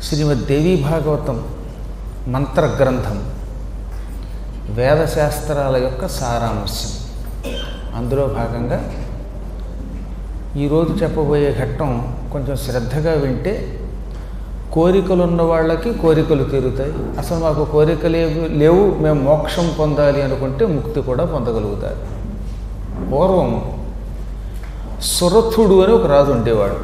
శ్రీమద్ దేవీ భాగవతం మంత్ర గ్రంథం వేదశాస్త్రాల యొక్క సారాంశం అందులో భాగంగా ఈరోజు చెప్పబోయే ఘట్టం కొంచెం శ్రద్ధగా వింటే కోరికలు ఉన్న వాళ్ళకి కోరికలు తీరుతాయి అసలు మాకు కోరికలు లేవు మేము మోక్షం పొందాలి అనుకుంటే ముక్తి కూడా పొందగలుగుతారు పూర్వం సురథుడు అని ఒక రాజు ఉండేవాడు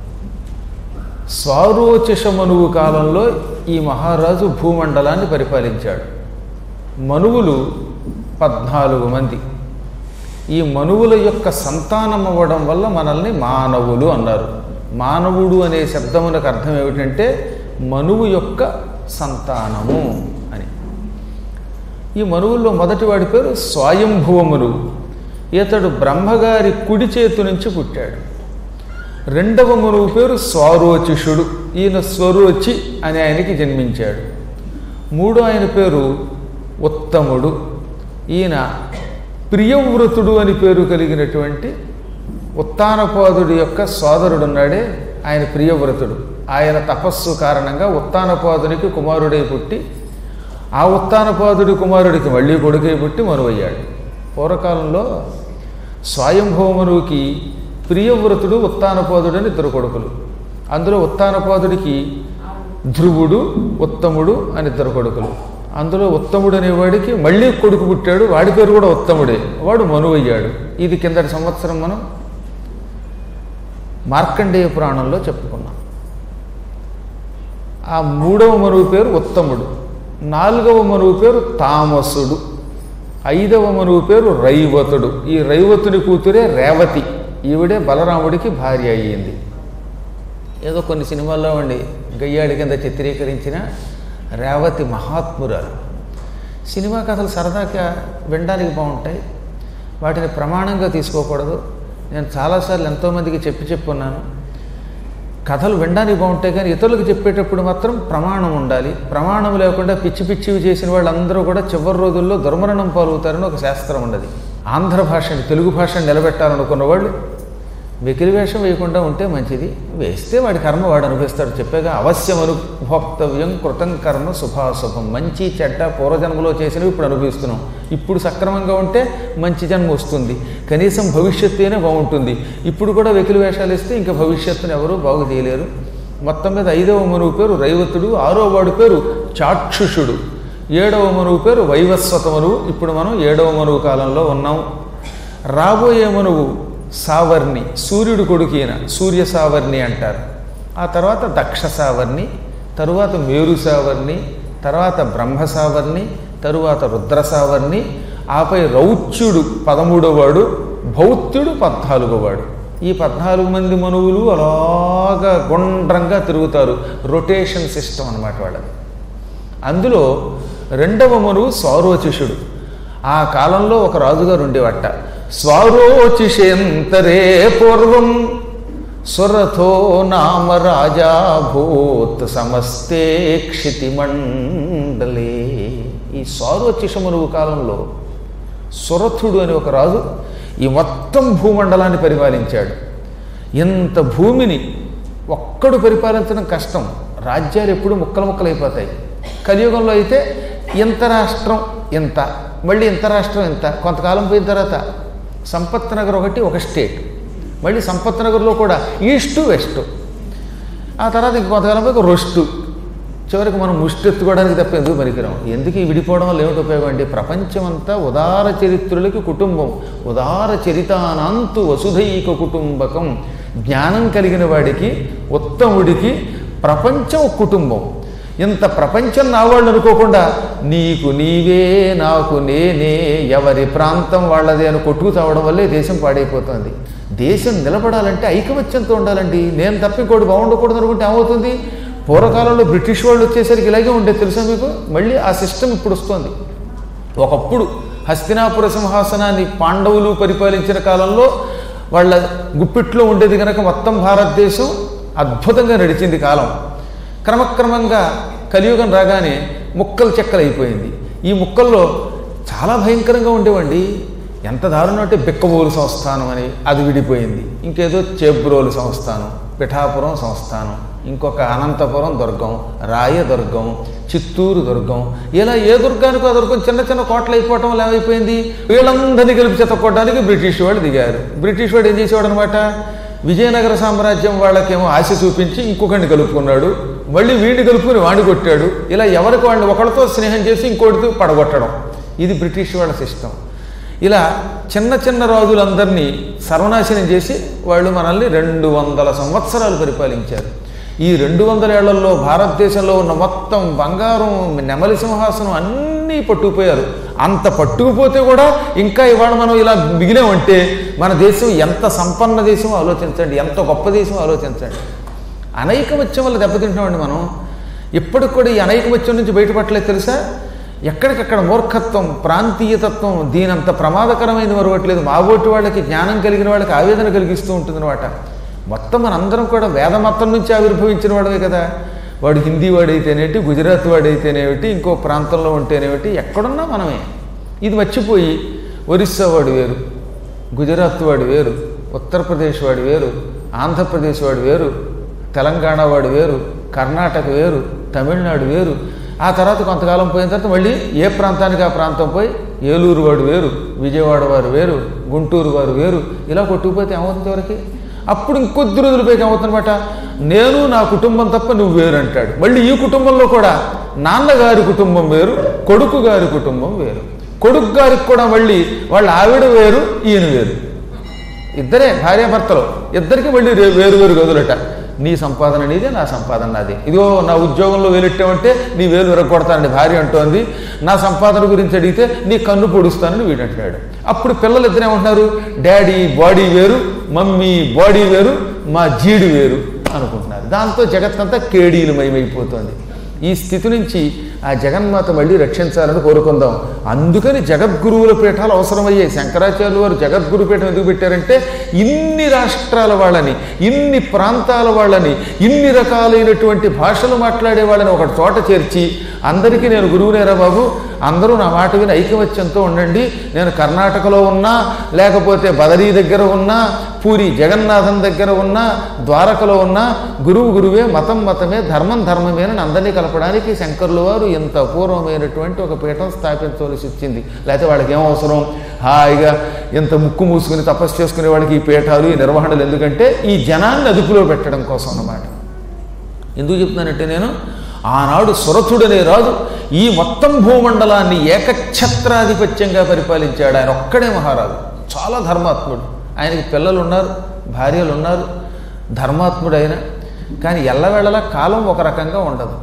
స్వారోచిష మనువు కాలంలో ఈ మహారాజు భూమండలాన్ని పరిపాలించాడు మనువులు పద్నాలుగు మంది ఈ మనువుల యొక్క సంతానం అవ్వడం వల్ల మనల్ని మానవులు అన్నారు మానవుడు అనే శబ్దమునకు అర్థం ఏమిటంటే మనువు యొక్క సంతానము అని ఈ మనువుల్లో మొదటి వాడి పేరు స్వయంభువ మనువు ఇతడు బ్రహ్మగారి కుడి చేతు నుంచి పుట్టాడు రెండవ మనువు పేరు స్వారోచిషుడు ఈయన స్వరోచి అని ఆయనకి జన్మించాడు మూడో ఆయన పేరు ఉత్తముడు ఈయన ప్రియవ్రతుడు అని పేరు కలిగినటువంటి ఉత్తానపాదుడి యొక్క సోదరుడున్నాడే ఆయన ప్రియవ్రతుడు ఆయన తపస్సు కారణంగా ఉత్తానపాదునికి కుమారుడై పుట్టి ఆ ఉత్తానపాదుడి కుమారుడికి మళ్ళీ కొడుకై పుట్టి మనువయ్యాడు పూర్వకాలంలో స్వయంభవమనువుకి ప్రియవ్రతుడు ఉత్తానపాదుడని ఇద్దరు కొడుకులు అందులో ఉత్తానపాదుడికి ధ్రువుడు ఉత్తముడు అని ఇద్దరు కొడుకులు అందులో ఉత్తముడు అనేవాడికి మళ్ళీ కొడుకు పుట్టాడు వాడి పేరు కూడా ఉత్తముడే వాడు మనువయ్యాడు ఇది కిందటి సంవత్సరం మనం మార్కండేయ పురాణంలో చెప్పుకున్నాం ఆ మూడవ మనువు పేరు ఉత్తముడు నాలుగవ మనువు పేరు తామసుడు ఐదవ మనువు పేరు రైవతుడు ఈ రైవతుని కూతురే రేవతి ఈవిడే బలరాముడికి భార్య అయ్యింది ఏదో కొన్ని సినిమాల్లో ఉండి గయ్యాడి కింద చిత్రీకరించిన రేవతి మహాత్మురాలు సినిమా కథలు సరదాగా వినడానికి బాగుంటాయి వాటిని ప్రమాణంగా తీసుకోకూడదు నేను చాలాసార్లు ఎంతోమందికి చెప్పి చెప్పున్నాను కథలు వినడానికి బాగుంటాయి కానీ ఇతరులకు చెప్పేటప్పుడు మాత్రం ప్రమాణం ఉండాలి ప్రమాణం లేకుండా పిచ్చి పిచ్చివి చేసిన వాళ్ళందరూ కూడా చివరి రోజుల్లో దుర్మరణం పాల్గొతారని ఒక శాస్త్రం ఉన్నది ఆంధ్ర భాషని తెలుగు భాషను నిలబెట్టాలనుకున్న వాళ్ళు వెకిలి వేషం వేయకుండా ఉంటే మంచిది వేస్తే వాడి కర్మ వాడు అనుభవిస్తాడు చెప్పాగా అవశ్యం అనుభోక్తవ్యం కృతం కర్మ శుభాశుభం మంచి చెడ్డ పూర్వజన్మలో చేసినవి ఇప్పుడు అనుభవిస్తున్నాం ఇప్పుడు సక్రమంగా ఉంటే మంచి జన్మ వస్తుంది కనీసం భవిష్యత్తు అయినా బాగుంటుంది ఇప్పుడు కూడా వెకిలి వేషాలు ఇస్తే ఇంకా భవిష్యత్తును ఎవరూ బాగు చేయలేరు మొత్తం మీద ఐదవ మనువు పేరు రైవతుడు ఆరో వాడి పేరు చాక్షుషుడు ఏడవ మనువు పేరు వైవస్వత మనువు ఇప్పుడు మనం ఏడవ మనువు కాలంలో ఉన్నాం రాబోయే మనువు సావర్ణి సూర్యుడు కొడుకు ఈయన సూర్య సావర్ణి అంటారు ఆ తర్వాత దక్ష సావర్ణి తరువాత మేరు సావర్ణి తర్వాత బ్రహ్మ సావర్ణి తరువాత రుద్ర సావర్ణి ఆపై రౌచ్యుడు పదమూడోవాడు భౌత్యుడు పద్నాలుగోవాడు ఈ పద్నాలుగు మంది మనువులు అలాగా గుండ్రంగా తిరుగుతారు రొటేషన్ సిస్టమ్ అనమాట వాళ్ళది అందులో రెండవ మనువు స్వారోచిషుడు ఆ కాలంలో ఒక రాజుగారు ఉండేవట స్వారోచిషేంతరే పూర్వం సురథో నామ రాజా భూత్ సమస్తే క్షితిమండలే ఈ స్వారోచిషమునువు కాలంలో సురథుడు అని ఒక రాజు ఈ మొత్తం భూమండలాన్ని పరిపాలించాడు ఇంత భూమిని ఒక్కడు పరిపాలించడం కష్టం రాజ్యాలు ఎప్పుడు ముక్కలు ముక్కలైపోతాయి కలియుగంలో అయితే ఇంత రాష్ట్రం ఇంత మళ్ళీ ఇంత రాష్ట్రం ఇంత కొంతకాలం పోయిన తర్వాత సంపత్ నగర్ ఒకటి ఒక స్టేట్ మళ్ళీ సంపత్ నగర్లో కూడా ఈస్ట్ వెస్ట్ ఆ తర్వాత ఇంక కొంతకాలం పోయి రొస్టు చివరికి మనం ముష్టి ఎత్తుకోవడానికి తప్ప ఎందుకు పనికిరాం ఎందుకు ఈ విడిపోవడం వల్ల ఏమిటి ఉపయోగం అండి ప్రపంచమంతా ఉదార చరిత్రులకి కుటుంబం ఉదార చరితానాంతు వసుధైక కుటుంబకం జ్ఞానం కలిగిన వాడికి ఉత్తముడికి ప్రపంచం కుటుంబం ఇంత ప్రపంచం నా వాళ్ళు అనుకోకుండా నీకు నీవే నాకు నేనే ఎవరి ప్రాంతం వాళ్ళదే అని కొట్టుకు చావడం వల్లే దేశం పాడైపోతుంది దేశం నిలబడాలంటే ఐకమత్యంతో ఉండాలండి నేను తప్ప ఇంకోటి బాగుండకూడదు అనుకుంటే ఏమవుతుంది పూర్వకాలంలో బ్రిటిష్ వాళ్ళు వచ్చేసరికి ఇలాగే ఉండేది తెలుసా మీకు మళ్ళీ ఆ సిస్టమ్ ఇప్పుడు వస్తుంది ఒకప్పుడు హస్తినాపుర సింహాసనాన్ని పాండవులు పరిపాలించిన కాలంలో వాళ్ళ గుప్పిట్లో ఉండేది కనుక మొత్తం భారతదేశం అద్భుతంగా నడిచింది కాలం క్రమక్రమంగా కలియుగం రాగానే ముక్కలు చెక్కలు అయిపోయింది ఈ ముక్కల్లో చాలా భయంకరంగా ఉండేవండి ఎంత దారుణం అంటే బిక్కబోలు సంస్థానం అని అది విడిపోయింది ఇంకేదో చేబ్రోలు సంస్థానం పిఠాపురం సంస్థానం ఇంకొక అనంతపురం దుర్గం రాయదుర్గం చిత్తూరు దుర్గం ఇలా ఏ దుర్గానికో ఆ దుర్గం చిన్న చిన్న కోటలు అయిపోవటం వల్ల ఏమైపోయింది వీళ్ళందరినీ కలిపి చెత్తకొట్టడానికి బ్రిటిష్ వాళ్ళు దిగారు బ్రిటిష్ వాడు ఏం చేసేవాడు అనమాట విజయనగర సామ్రాజ్యం వాళ్ళకేమో ఆశ చూపించి ఇంకొకరిని కలుపుకున్నాడు మళ్ళీ వీడిని కలుపుకుని వాడిని కొట్టాడు ఇలా ఎవరికి వాళ్ళని ఒకరితో స్నేహం చేసి ఇంకోటితో పడగొట్టడం ఇది బ్రిటిష్ వాళ్ళ సిస్టమ్ ఇలా చిన్న చిన్న రాజులందరినీ సర్వనాశనం చేసి వాళ్ళు మనల్ని రెండు వందల సంవత్సరాలు పరిపాలించారు ఈ రెండు వందల ఏళ్లలో భారతదేశంలో ఉన్న మొత్తం బంగారం నెమలి సింహాసనం అన్నీ పట్టుకుపోయారు అంత పట్టుకుపోతే కూడా ఇంకా ఇవాళ మనం ఇలా మిగిలామంటే మన దేశం ఎంత సంపన్న దేశమో ఆలోచించండి ఎంత గొప్ప దేశమో ఆలోచించండి అనైకమత్యం వల్ల దెబ్బతింటున్నామండి మనం ఇప్పటికి కూడా ఈ అనైకమత్యం నుంచి బయటపడలేదు తెలుసా ఎక్కడికక్కడ మూర్ఖత్వం ప్రాంతీయతత్వం దీనంత ప్రమాదకరమైనది మరొకట్లేదు మాబోటి వాళ్ళకి జ్ఞానం కలిగిన వాళ్ళకి ఆవేదన కలిగిస్తూ ఉంటుందన్నమాట మొత్తం మనందరం కూడా వేదమతం నుంచి ఆవిర్భవించిన వాడమే కదా వాడు హిందీ వాడైతేనేటి గుజరాత్ వాడైతేనేమిటి ఇంకో ప్రాంతంలో ఉంటేనేమిటి ఎక్కడున్నా మనమే ఇది మర్చిపోయి ఒరిస్సా వాడు వేరు గుజరాత్ వాడు వేరు ఉత్తరప్రదేశ్ వాడు వేరు ఆంధ్రప్రదేశ్ వాడు వేరు తెలంగాణ వాడు వేరు కర్ణాటక వేరు తమిళనాడు వేరు ఆ తర్వాత కొంతకాలం పోయిన తర్వాత మళ్ళీ ఏ ప్రాంతానికి ఆ ప్రాంతం పోయి ఏలూరు వాడు వేరు విజయవాడ వారు వేరు గుంటూరు వారు వేరు ఇలా కొట్టుకుపోతే ఏమవుతుంది ఎవరికి అప్పుడు ఇంకొద్ది రోజులపైకి ఏమవుతుందన్నమాట నేను నా కుటుంబం తప్ప నువ్వు వేరు అంటాడు మళ్ళీ ఈ కుటుంబంలో కూడా నాన్నగారి కుటుంబం వేరు కొడుకు గారి కుటుంబం వేరు కొడుకు గారికి కూడా మళ్ళీ వాళ్ళ ఆవిడ వేరు ఈయన వేరు ఇద్దరే భార్యాభర్తలు ఇద్దరికి మళ్ళీ రే- వేరు వేరు గదులట నీ సంపాదన నీదే నా సంపాదన నాది ఇదిగో నా ఉద్యోగంలో వేలెట్టామంటే నీ వేలు విరగొడతానని భార్య అంటోంది నా సంపాదన గురించి అడిగితే నీ కన్ను పొడుస్తానని వీడు అంటున్నాడు అప్పుడు పిల్లలు ఇద్దరే ఉంటున్నారు డాడీ బాడీ వేరు మమ్మీ బాడీ వేరు మా జీడి వేరు అనుకుంటున్నారు దాంతో జగత్తంతా కేడీలమయమైపోతుంది ఈ స్థితి నుంచి ఆ జగన్మాత మళ్ళీ రక్షించాలని కోరుకుందాం అందుకని జగద్గురువుల పీఠాలు అవసరమయ్యాయి శంకరాచార్యులు వారు జగద్గురు పీఠం ఎందుకు పెట్టారంటే ఇన్ని రాష్ట్రాల వాళ్ళని ఇన్ని ప్రాంతాల వాళ్ళని ఇన్ని రకాలైనటువంటి భాషలు మాట్లాడే వాళ్ళని ఒక చోట చేర్చి అందరికీ నేను గురువునేరా బాబు అందరూ నా మాట విని ఐకమత్యంతో ఉండండి నేను కర్ణాటకలో ఉన్నా లేకపోతే బదరీ దగ్గర ఉన్నా పూరి జగన్నాథం దగ్గర ఉన్నా ద్వారకలో ఉన్నా గురువు గురువే మతం మతమే ధర్మం ధర్మమే అని అందరినీ కలపడానికి శంకరుల వారు ఇంత అపూర్వమైనటువంటి ఒక పీఠం స్థాపించవలసి వచ్చింది లేకపోతే వాళ్ళకి ఏం అవసరం హాయిగా ఇంత ముక్కు మూసుకుని తపస్సు చేసుకునే వాళ్ళకి ఈ పీఠాలు ఈ నిర్వహణలు ఎందుకంటే ఈ జనాన్ని అదుపులో పెట్టడం కోసం అన్నమాట ఎందుకు చెప్తున్నానంటే నేను ఆనాడు సురథుడనే రాజు ఈ మొత్తం భూమండలాన్ని ఏకఛత్రాధిపత్యంగా పరిపాలించాడు ఆయన ఒక్కడే మహారాజు చాలా ధర్మాత్ముడు ఆయనకి పిల్లలు ఉన్నారు భార్యలు ఉన్నారు ధర్మాత్ముడు ఆయన కానీ ఎల్లవేళలా కాలం ఒక రకంగా ఉండదు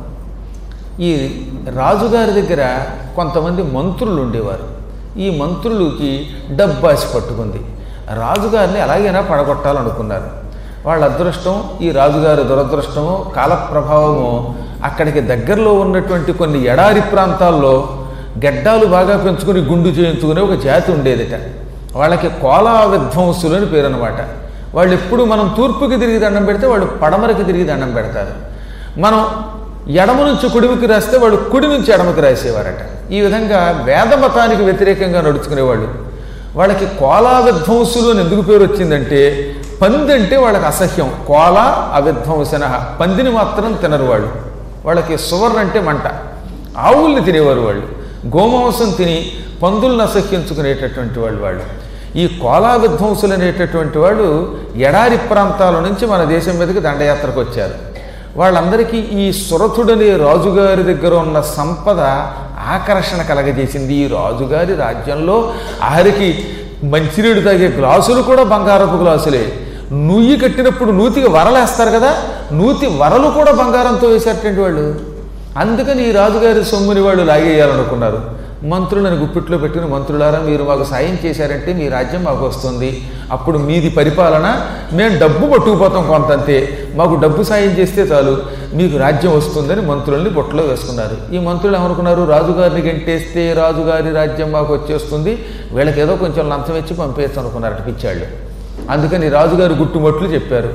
ఈ రాజుగారి దగ్గర కొంతమంది మంత్రులు ఉండేవారు ఈ మంత్రులకి డబ్బాసి పట్టుకుంది రాజుగారిని ఎలాగైనా పడగొట్టాలనుకున్నారు వాళ్ళ అదృష్టం ఈ రాజుగారి దురదృష్టము కాల ప్రభావము అక్కడికి దగ్గరలో ఉన్నటువంటి కొన్ని ఎడారి ప్రాంతాల్లో గెడ్డాలు బాగా పెంచుకుని గుండు చేయించుకునే ఒక జాతి ఉండేదిట వాళ్ళకి కోలా విధ్వంసులు అని పేరు అనమాట వాళ్ళు ఎప్పుడు మనం తూర్పుకి తిరిగి దండం పెడితే వాళ్ళు పడమరకి తిరిగి దండం పెడతారు మనం ఎడమ నుంచి కుడివికి రాస్తే వాళ్ళు కుడి నుంచి ఎడమకి రాసేవారట ఈ విధంగా వేద మతానికి వ్యతిరేకంగా నడుచుకునేవాళ్ళు వాళ్ళకి కోలా విధ్వంసులు అని ఎందుకు పేరు వచ్చిందంటే పంది అంటే వాళ్ళకి అసహ్యం కోలా అవిధ్వంసన పందిని మాత్రం తినరు వాళ్ళు వాళ్ళకి సువర్ణ అంటే మంట ఆవుల్ని తినేవారు వాళ్ళు గోమాంసం తిని పందులను అసహ్యించుకునేటటువంటి వాళ్ళు వాళ్ళు ఈ కోలా విధ్వంసులు అనేటటువంటి వాళ్ళు ఎడారి ప్రాంతాల నుంచి మన దేశం మీదకి దండయాత్రకు వచ్చారు వాళ్ళందరికీ ఈ సురథుడనే రాజుగారి దగ్గర ఉన్న సంపద ఆకర్షణ కలగజేసింది ఈ రాజుగారి రాజ్యంలో ఆరికి మంచినీడు తాగే గ్లాసులు కూడా బంగారపు గ్లాసులే నుయ్యి కట్టినప్పుడు నూతికి వరలేస్తారు కదా నూతి వరలు కూడా బంగారంతో వేసేటటువంటి వాళ్ళు అందుకని ఈ రాజుగారి సొమ్ముని వాళ్ళు లాగేయాలనుకున్నారు మంత్రులను గుప్పిట్లో పెట్టుకుని మంత్రులారా మీరు మాకు సాయం చేశారంటే మీ రాజ్యం మాకు వస్తుంది అప్పుడు మీది పరిపాలన మేము డబ్బు పట్టుకుపోతాం కొంతంతే మాకు డబ్బు సాయం చేస్తే చాలు మీకు రాజ్యం వస్తుందని మంత్రుల్ని బొట్టలో వేసుకున్నారు ఈ మంత్రులు ఏమనుకున్నారు రాజుగారిని గంటేస్తే రాజుగారి రాజ్యం మాకు వచ్చేస్తుంది వీళ్ళకి ఏదో కొంచెం లంచం ఇచ్చి పంపేయచ్చు అనుకున్నారు పిచ్చాళ్ళు అందుకని రాజుగారు గుట్టుమట్లు చెప్పారు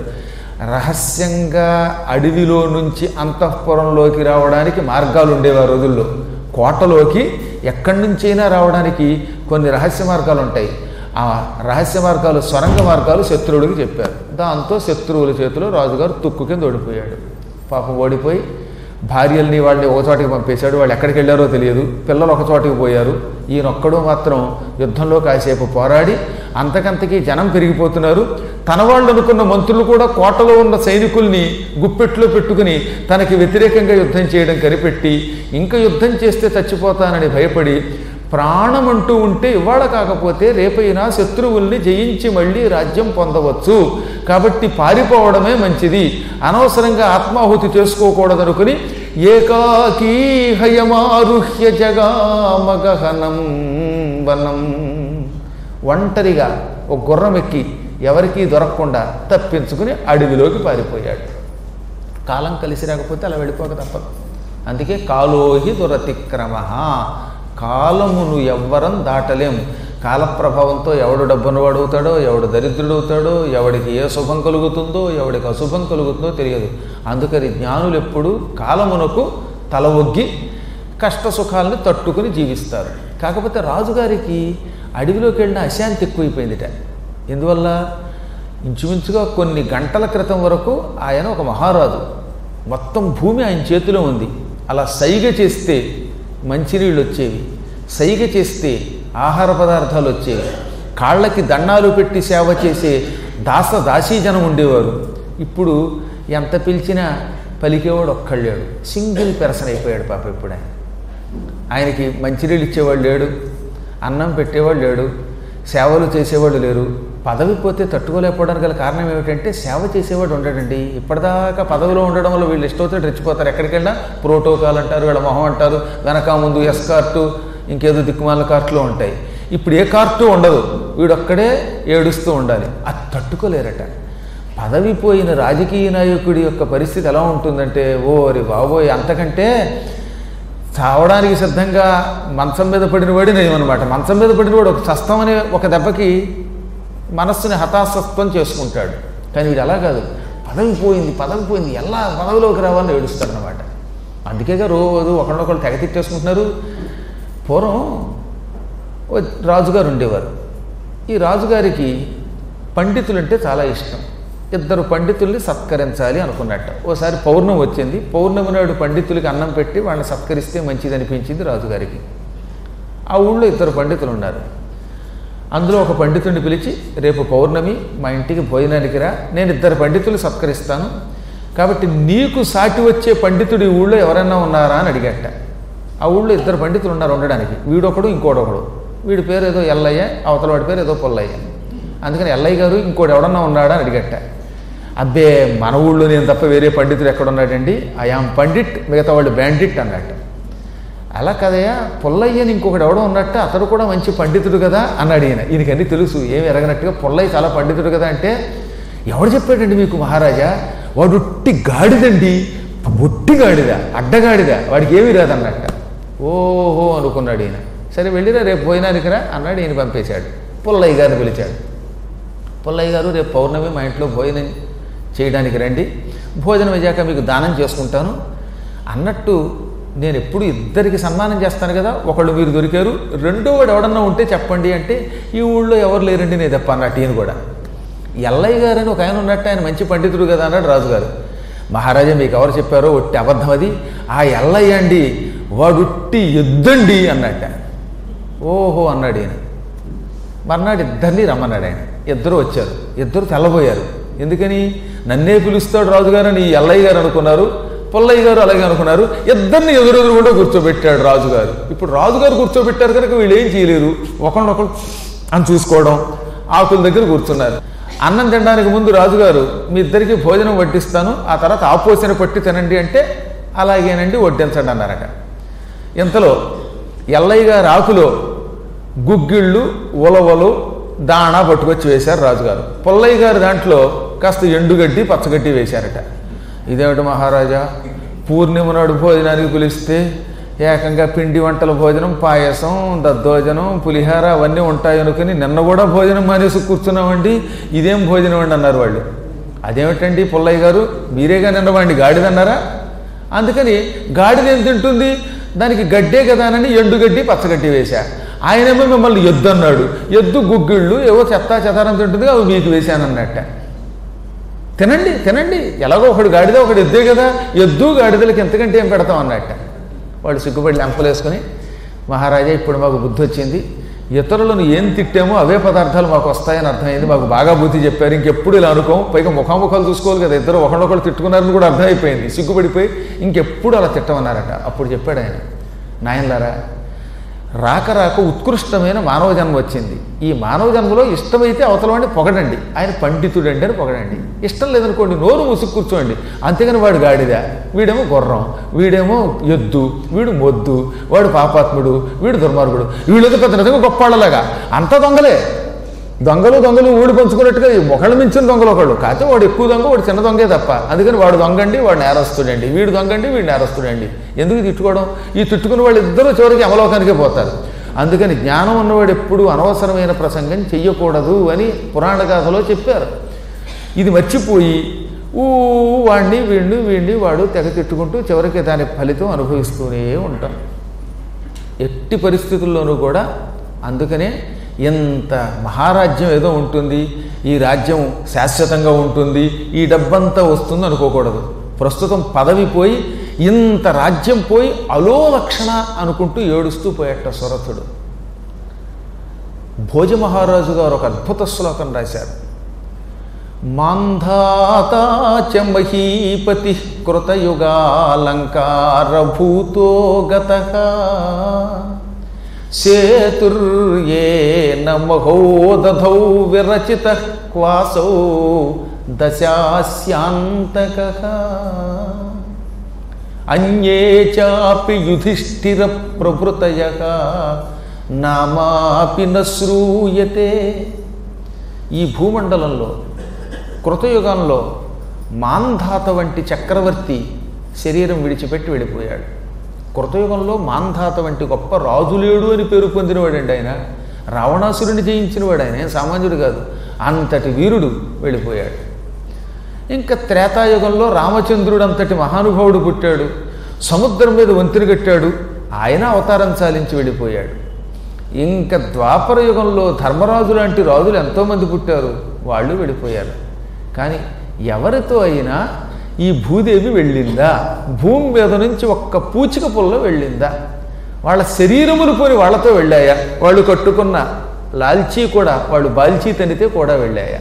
రహస్యంగా అడవిలో నుంచి అంతఃపురంలోకి రావడానికి మార్గాలు ఉండేవి ఆ రోజుల్లో కోటలోకి ఎక్కడి నుంచైనా రావడానికి కొన్ని రహస్య మార్గాలు ఉంటాయి ఆ రహస్య మార్గాలు సొరంగ మార్గాలు శత్రువుడికి చెప్పారు దాంతో శత్రువుల చేతిలో రాజుగారు తుక్కు కింద ఓడిపోయాడు పాపం ఓడిపోయి భార్యల్ని వాళ్ళని ఒక చోటికి పంపేశాడు వాళ్ళు ఎక్కడికి వెళ్ళారో తెలియదు పిల్లలు ఒక చోటికి పోయారు ఈయనొక్కడు మాత్రం యుద్ధంలో కాసేపు పోరాడి అంతకంతకీ జనం పెరిగిపోతున్నారు తన వాళ్ళు అనుకున్న మంత్రులు కూడా కోటలో ఉన్న సైనికుల్ని గుప్పెట్లో పెట్టుకుని తనకి వ్యతిరేకంగా యుద్ధం చేయడం కనిపెట్టి ఇంకా యుద్ధం చేస్తే చచ్చిపోతానని భయపడి ప్రాణం అంటూ ఉంటే ఇవాళ కాకపోతే రేపైనా శత్రువుల్ని జయించి మళ్ళీ రాజ్యం పొందవచ్చు కాబట్టి పారిపోవడమే మంచిది అనవసరంగా ఆత్మాహుతి చేసుకోకూడదనుకుని ఏకాకీ హయమారుహ్య జగామగహనం వనం ఒంటరిగా ఒక గుర్రం ఎక్కి ఎవరికీ దొరకకుండా తప్పించుకుని అడవిలోకి పారిపోయాడు కాలం కలిసి రాకపోతే అలా వెళ్ళిపోక తప్పదు అందుకే కాలోహి దురతిక్రమ కాలమును ఎవ్వరం దాటలేం కాలప్రభావంతో ఎవడు డబ్బున్నవాడు అవుతాడో ఎవడు దరిద్రుడు అవుతాడో ఎవడికి ఏ శుభం కలుగుతుందో ఎవడికి అశుభం కలుగుతుందో తెలియదు అందుకని జ్ఞానులు ఎప్పుడు కాలమునకు తల ఒగ్గి కష్ట సుఖాలను తట్టుకుని జీవిస్తారు కాకపోతే రాజుగారికి అడవిలోకి వెళ్ళిన అశాంతి ఎక్కువైపోయిందిట ఎందువల్ల ఇంచుమించుగా కొన్ని గంటల క్రితం వరకు ఆయన ఒక మహారాజు మొత్తం భూమి ఆయన చేతిలో ఉంది అలా సైగ చేస్తే మంచినీళ్ళు వచ్చేవి సైగ చేస్తే ఆహార పదార్థాలు వచ్చేవి కాళ్ళకి దండాలు పెట్టి సేవ చేసే దాస దాసీజనం ఉండేవారు ఇప్పుడు ఎంత పిలిచినా పలికేవాడు ఒక్కళ్ళాడు సింగిల్ పెర్సన్ అయిపోయాడు పాప ఇప్పుడు ఆయన ఆయనకి మంచినీళ్ళు ఇచ్చేవాడు లేడు అన్నం పెట్టేవాడు లేడు సేవలు చేసేవాడు లేరు పదవి పోతే తట్టుకోలేకపోవడానికి గల కారణం ఏమిటంటే సేవ చేసేవాడు ఉండడండి ఇప్పటిదాకా పదవిలో ఉండడం వల్ల వీళ్ళు ఇష్టమైతే రెచ్చిపోతారు ఎక్కడికి వెళ్ళినా ప్రోటోకాల్ అంటారు వీళ్ళ మొహం అంటారు వెనక ముందు ఎస్ కార్టు ఇంకేదో దిక్కుమాల కార్టులు ఉంటాయి ఇప్పుడు ఏ కార్టు ఉండదు వీడొక్కడే ఏడుస్తూ ఉండాలి అది తట్టుకోలేరట పదవి పోయిన రాజకీయ నాయకుడి యొక్క పరిస్థితి ఎలా ఉంటుందంటే ఓరి బాబోయ్ అంతకంటే చావడానికి సిద్ధంగా మంచం మీద పడినవాడు నేమనమాట మంచం మీద పడినవాడు ఒక చస్తం అనే ఒక దెబ్బకి మనస్సుని హతాశత్వం చేసుకుంటాడు కానీ వీడు అలా కాదు పదవి పోయింది పదవి పోయింది ఎలా పదవిలోకి రావాలని ఏడుస్తాడనమాట అందుకేగా రోజు ఒకళ్ళొకళ్ళు తెగ తిట్టేసుకుంటున్నారు పూర్వం ఓ రాజుగారు ఉండేవారు ఈ రాజుగారికి పండితులంటే చాలా ఇష్టం ఇద్దరు పండితుల్ని సత్కరించాలి అనుకున్నట్ట ఓసారి పౌర్ణమి వచ్చింది పౌర్ణమి నాడు పండితులకి అన్నం పెట్టి వాళ్ళని సత్కరిస్తే మంచిది అనిపించింది రాజుగారికి ఆ ఊళ్ళో ఇద్దరు పండితులు ఉన్నారు అందులో ఒక పండితుడిని పిలిచి రేపు పౌర్ణమి మా ఇంటికి భోజనానికి రా నేను ఇద్దరు పండితులు సత్కరిస్తాను కాబట్టి నీకు సాటి వచ్చే పండితుడు ఈ ఊళ్ళో ఎవరైనా ఉన్నారా అని అడిగట ఆ ఊళ్ళో ఇద్దరు పండితులు ఉన్నారు ఉండడానికి వీడొకడు ఇంకోడొకడు వీడి పేరు ఏదో ఎల్లయ్య అవతల వాడి పేరు ఏదో పొల్లయ్య అందుకని ఎల్లయ్య గారు ఇంకోటి ఎవడన్నా ఉన్నాడా అని అడిగట అబ్బే మన ఊళ్ళో నేను తప్ప వేరే పండితుడు ఎక్కడ ఉన్నాడండి ఐఆమ్ పండిట్ మిగతా వాళ్ళు బ్యాండిట్ అన్నట్టు అలా కదయ్యా పుల్లయ్యని ఇంకొకటి ఎవడో ఉన్నట్టు అతడు కూడా మంచి పండితుడు కదా అన్నాడు ఈయన ఈయనకన్నీ తెలుసు ఏమి ఎరగనట్టుగా పుల్లయ్య చాలా పండితుడు కదా అంటే ఎవడు చెప్పాడండి మీకు మహారాజా వాడు ఉట్టి గాడిదండి ఒట్టి గాడిద అడ్డగాడిద వాడికి ఏమీ రాదన్నట్ట ఓహో అనుకున్నాడు ఈయన సరే వెళ్ళిరా రేపు పోయినానికి రా అన్నాడు ఈయన పంపేశాడు పుల్లయ్య గారిని పిలిచాడు పుల్లయ్య గారు రేపు పౌర్ణమి మా ఇంట్లో భోజనం చేయడానికి రండి భోజనం అయ్యాక మీకు దానం చేసుకుంటాను అన్నట్టు నేను ఎప్పుడు ఇద్దరికి సన్మానం చేస్తాను కదా ఒకళ్ళు మీరు దొరికారు రెండో వాడు ఎవడన్నా ఉంటే చెప్పండి అంటే ఈ ఊళ్ళో ఎవరు లేరండి నేను తప్ప అన్నట్టు ఈయన కూడా ఎల్లయ్య గారు అని ఒక ఆయన ఉన్నట్టు ఆయన మంచి పండితుడు కదా అన్నాడు రాజుగారు మహారాజా మీకు ఎవరు చెప్పారో ఒట్టి అబద్ధం అది ఆ ఎల్లయ్య అండి వాడుట్టి ఎద్దండి అన్నట్ట ఓహో అన్నాడు ఈయన మర్నాడు ఇద్దరిని రమ్మన్నాడు ఆయన ఇద్దరు వచ్చారు ఇద్దరు తెల్లబోయారు ఎందుకని నన్నే పిలుస్తాడు రాజుగారు అని ఈ ఎల్లయ్య గారు అనుకున్నారు పుల్లయ్య గారు అలాగే అనుకున్నారు ఇద్దరిని ఎదురెదురు కూడా కూర్చోబెట్టాడు రాజుగారు ఇప్పుడు రాజుగారు కూర్చోబెట్టారు కనుక వీళ్ళు ఏం చేయలేరు ఒకళ్ళొకళ్ళు అని చూసుకోవడం ఆకుల దగ్గర కూర్చున్నారు అన్నం తినడానికి ముందు రాజుగారు మీ ఇద్దరికి భోజనం వడ్డిస్తాను ఆ తర్వాత ఆపోసిన పట్టి తినండి అంటే అలాగేనండి వడ్డించండి అన్నారట ఇంతలో ఎల్లయ్య గారి ఆకులో గుగ్గిళ్ళు ఉలవలు దాణా పట్టుకొచ్చి వేశారు రాజుగారు పుల్లయ్య గారి దాంట్లో కాస్త ఎండుగడ్డి పచ్చగడ్డి వేశారట ఇదేమిటి మహారాజా పూర్ణిమ నాడు భోజనానికి పిలిస్తే ఏకంగా పిండి వంటల భోజనం పాయసం దద్దోజనం పులిహార అవన్నీ ఉంటాయి అనుకుని నిన్న కూడా భోజనం మానేసి కూర్చున్నామండి ఇదేం భోజనం అండి అన్నారు వాళ్ళు అదేమిటండి పుల్లయ్య గారు మీరేగా నిన్న వాడిని గాడిదన్నారా అందుకని గాడిద ఏం తింటుంది దానికి గడ్డే కదా అని ఎండుగడ్డి పచ్చగడ్డి వేశా ఆయనేమో మిమ్మల్ని ఎద్దు అన్నాడు ఎద్దు గుగ్గిళ్ళు ఏవో చెత్తా చెదారం తింటుంది అవి మీకు వేశానన్నట్ట తినండి తినండి ఎలాగో ఒకడు గాడిద ఒకడు ఎద్దే కదా ఎద్దు గాడిదలకి ఎంతకంటే ఏం పెడతాం అన్నట్ట వాడు సిగ్గుపడి లెంపలేసుకుని మహారాజా ఇప్పుడు మాకు బుద్ధి వచ్చింది ఇతరులను ఏం తిట్టామో అవే పదార్థాలు మాకు వస్తాయని అర్థమైంది మాకు బాగా బుద్ధి చెప్పారు ఇంకెప్పుడు ఇలా అనుకోం పైగా ముఖాముఖాలు చూసుకోవాలి కదా ఇద్దరు ఒకళ్ళొకళ్ళు తిట్టుకున్నారని కూడా అర్థమైపోయింది సిగ్గుపడిపోయి ఇంకెప్పుడు అలా తిట్టమన్నారట అప్పుడు చెప్పాడు ఆయన నాయనలారా రాక రాక ఉత్కృష్టమైన మానవ జన్మ వచ్చింది ఈ మానవ జన్మలో ఇష్టమైతే అవతలవాడిని పొగడండి ఆయన పండితుడండి అని పొగడండి ఇష్టం లేదనుకోండి నోరు మూసుకు కూర్చోండి అంతేగాని వాడు గాడిద వీడేమో గుర్రం వీడేమో ఎద్దు వీడు మొద్దు వాడు పాపాత్ముడు వీడు దుర్మార్గుడు వీళ్ళతో పెద్ద నిజంగా గొప్పవాళ్ళలాగా అంతా దొంగలే దొంగలు దొంగలు ఊడి పంచుకున్నట్టుగా ఈ ఒకళ్ళ మించిన దొంగలు ఒకళ్ళు కాకపోతే వాడు ఎక్కువ దొంగ వాడు చిన్న దొంగే తప్ప అందుకని వాడు దొంగండి వాడు నేరస్తుడండి వీడు దొంగండి వీడు నేరస్తుడండి ఎందుకు తిట్టుకోవడం ఈ తిట్టుకున్న వాళ్ళు ఇద్దరు చివరికి అమలోకానికే పోతారు అందుకని జ్ఞానం ఉన్నవాడు ఎప్పుడూ అనవసరమైన ప్రసంగం చెయ్యకూడదు అని పురాణ గాథలో చెప్పారు ఇది మర్చిపోయి ఊ వాడిని వీడిని వీడిని వాడు తెగ తిట్టుకుంటూ చివరికి దాని ఫలితం అనుభవిస్తూనే ఉంటాం ఎట్టి పరిస్థితుల్లోనూ కూడా అందుకనే ఎంత మహారాజ్యం ఏదో ఉంటుంది ఈ రాజ్యం శాశ్వతంగా ఉంటుంది ఈ డబ్బంతా వస్తుంది అనుకోకూడదు ప్రస్తుతం పదవి పోయి ఇంత రాజ్యం పోయి అలో లక్షణ అనుకుంటూ ఏడుస్తూ పోయేట సురథుడు భోజ మహారాజు గారు ఒక అద్భుత శ్లోకం రాశారు మాంధాతా చ మహీపతి కృతయుగాలంకారభూతో గత సేతుర్యేన మహోదధౌ విరచిత క్వాసౌ దశాస్యాంతక అన్యే చాపి యుధిష్ఠిర ప్రభృతయ నామాపి న శ్రూయతే ఈ భూమండలంలో కృతయుగంలో మాంధాత వంటి చక్రవర్తి శరీరం విడిచిపెట్టి వెళ్ళిపోయాడు కృతయుగంలో మాంధాత వంటి గొప్ప రాజులేడు అని పేరు పొందినవాడండి ఆయన రావణాసురుని జయించినవాడు ఆయన ఏం సామాన్యుడు కాదు అంతటి వీరుడు వెళ్ళిపోయాడు ఇంకా త్రేతాయుగంలో రామచంద్రుడు అంతటి మహానుభావుడు పుట్టాడు సముద్రం మీద వంతెన కట్టాడు ఆయన అవతారం చాలించి వెళ్ళిపోయాడు ఇంకా ద్వాపర యుగంలో ధర్మరాజు లాంటి రాజులు ఎంతోమంది పుట్టారు వాళ్ళు వెళ్ళిపోయారు కానీ ఎవరితో అయినా ఈ భూదేవి వెళ్ళిందా భూమి మీద నుంచి ఒక్క పూచిక పుల్ల వెళ్ళిందా వాళ్ళ శరీరములు పోని వాళ్ళతో వెళ్ళాయా వాళ్ళు కట్టుకున్న లాల్చీ కూడా వాళ్ళు బాల్చీ తనితే కూడా వెళ్ళాయా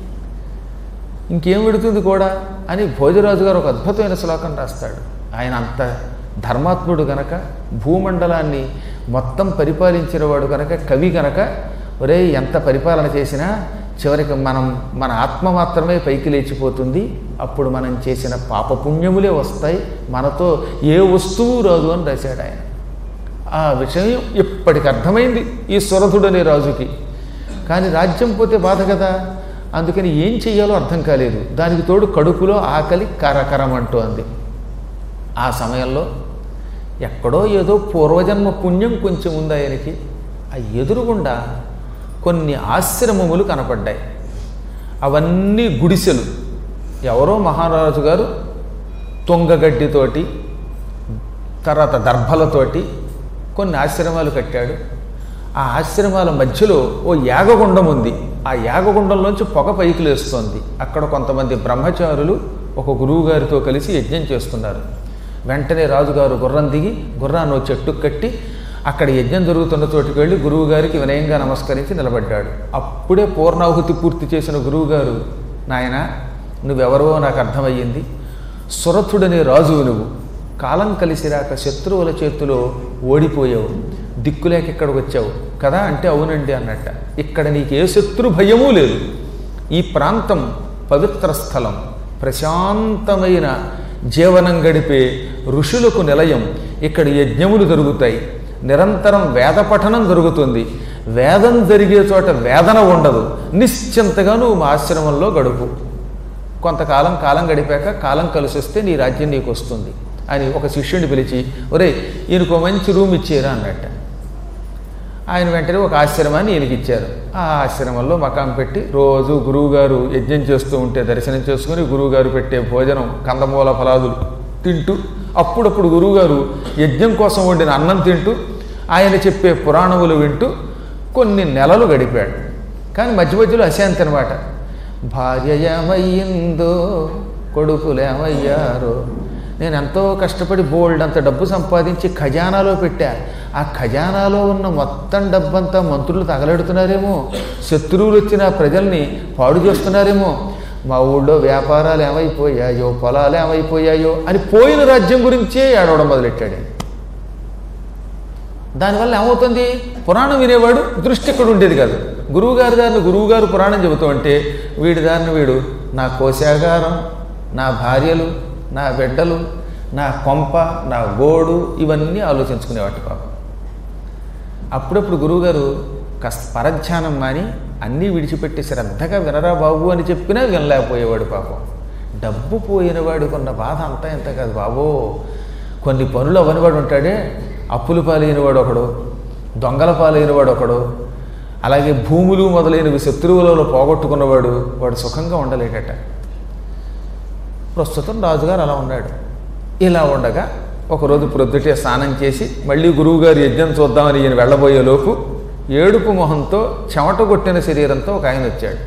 ఇంకేం పెడుతుంది కూడా అని భోజరాజు గారు ఒక అద్భుతమైన శ్లోకం రాస్తాడు ఆయన అంత ధర్మాత్ముడు గనక భూమండలాన్ని మొత్తం పరిపాలించిన వాడు గనక కవి గనక ఒరే ఎంత పరిపాలన చేసినా చివరికి మనం మన ఆత్మ మాత్రమే పైకి లేచిపోతుంది అప్పుడు మనం చేసిన పాపపుణ్యములే వస్తాయి మనతో ఏ వస్తువు రాదు అని రాశాడు ఆయన ఆ విషయం ఇప్పటికి అర్థమైంది ఈ సురథుడనే రాజుకి కానీ రాజ్యం పోతే బాధ కదా అందుకని ఏం చెయ్యాలో అర్థం కాలేదు దానికి తోడు కడుపులో ఆకలి కరకరమంటోంది ఆ సమయంలో ఎక్కడో ఏదో పూర్వజన్మ పుణ్యం కొంచెం ఉంది ఆయనకి ఆ ఎదురుగుండా కొన్ని ఆశ్రమములు కనపడ్డాయి అవన్నీ గుడిసెలు ఎవరో మహారాజు గారు తుంగగడ్డితోటి తర్వాత దర్భలతోటి కొన్ని ఆశ్రమాలు కట్టాడు ఆ ఆశ్రమాల మధ్యలో ఓ యాగగుండం ఉంది ఆ యాగగుండంలోంచి పొగ పైకి లేస్తోంది అక్కడ కొంతమంది బ్రహ్మచారులు ఒక గురువు గారితో కలిసి యజ్ఞం చేస్తున్నారు వెంటనే రాజుగారు గుర్రం దిగి గుర్రాన్ని ఓ చెట్టుకు కట్టి అక్కడ యజ్ఞం జరుగుతున్న చోటుకి వెళ్ళి గురువు గారికి వినయంగా నమస్కరించి నిలబడ్డాడు అప్పుడే పూర్ణాహుతి పూర్తి చేసిన గురువుగారు నాయన నువ్వెవరో నాకు అర్థమయ్యింది సురథుడనే రాజువు నువ్వు కాలం కలిసిరాక శత్రువుల చేతిలో ఓడిపోయావు దిక్కులేక ఇక్కడికి వచ్చావు కదా అంటే అవునండి అన్నట్ట ఇక్కడ నీకు ఏ శత్రు భయమూ లేదు ఈ ప్రాంతం పవిత్ర స్థలం ప్రశాంతమైన జీవనం గడిపే ఋషులకు నిలయం ఇక్కడ యజ్ఞములు జరుగుతాయి నిరంతరం వేద పఠనం జరుగుతుంది వేదం జరిగే చోట వేదన ఉండదు నిశ్చింతగా నువ్వు మా ఆశ్రమంలో గడుపు కొంతకాలం కాలం గడిపాక కాలం కలిసి వస్తే నీ రాజ్యం నీకు వస్తుంది అని ఒక శిష్యుడిని పిలిచి ఒరే ఈయనకు ఒక మంచి రూమ్ ఇచ్చేరా అన్నట్ట ఆయన వెంటనే ఒక ఆశ్రమాన్ని ఈయనకి ఇచ్చారు ఆ ఆశ్రమంలో మకాం పెట్టి రోజు గురువుగారు యజ్ఞం చేస్తూ ఉంటే దర్శనం చేసుకుని గురువుగారు పెట్టే భోజనం కందమూల ఫలాదులు తింటూ అప్పుడప్పుడు గురువుగారు యజ్ఞం కోసం వండిన అన్నం తింటూ ఆయన చెప్పే పురాణములు వింటూ కొన్ని నెలలు గడిపాడు కానీ మధ్య మధ్యలో అశాంతి అనమాట భార్య ఏమయ్యిందో కొడుకులేమయ్యారో నేను ఎంతో కష్టపడి బోల్డ్ అంత డబ్బు సంపాదించి ఖజానాలో పెట్టా ఆ ఖజానాలో ఉన్న మొత్తం డబ్బంతా మంత్రులు తగలెడుతున్నారేమో శత్రువులు వచ్చిన ప్రజల్ని పాడు చేస్తున్నారేమో మా ఊళ్ళో వ్యాపారాలు ఏమైపోయాయో పొలాలు ఏమైపోయాయో అని పోయిన రాజ్యం గురించే ఏడవడం మొదలెట్టాడు ఆయన. దానివల్ల ఏమవుతుంది పురాణం వినేవాడు దృష్టి ఇక్కడ ఉండేది కాదు గురువుగారి దారిని గురువుగారు పురాణం చెబుతూ ఉంటే వీడి దారిని వీడు నా కోశాగారం నా భార్యలు నా బిడ్డలు నా కొంప నా గోడు ఇవన్నీ ఆలోచించుకునేవాటి పాపం అప్పుడప్పుడు గురువుగారు కాస్త పరధ్యానం మాని అన్నీ విడిచిపెట్టి శ్రద్ధగా వినరా బాబు అని చెప్పినా వినలేకపోయేవాడు పాపం డబ్బు పోయినవాడు కొన్న బాధ అంతా ఎంత కాదు బాబో కొన్ని పనులు అవనివాడు ఉంటాడే అప్పులు పాలైనవాడు ఒకడు దొంగల పాలైనవాడు ఒకడు అలాగే భూములు మొదలైనవి శత్రువులలో పోగొట్టుకున్నవాడు వాడు సుఖంగా ఉండలేటట ప్రస్తుతం రాజుగారు అలా ఉన్నాడు ఇలా ఉండగా ఒకరోజు ప్రొద్దుటే స్నానం చేసి మళ్ళీ గురువుగారి యజ్ఞం చూద్దామని ఈయన వెళ్ళబోయేలోపు ఏడుపు మొహంతో చెమట కొట్టిన శరీరంతో ఒక ఆయన వచ్చాడు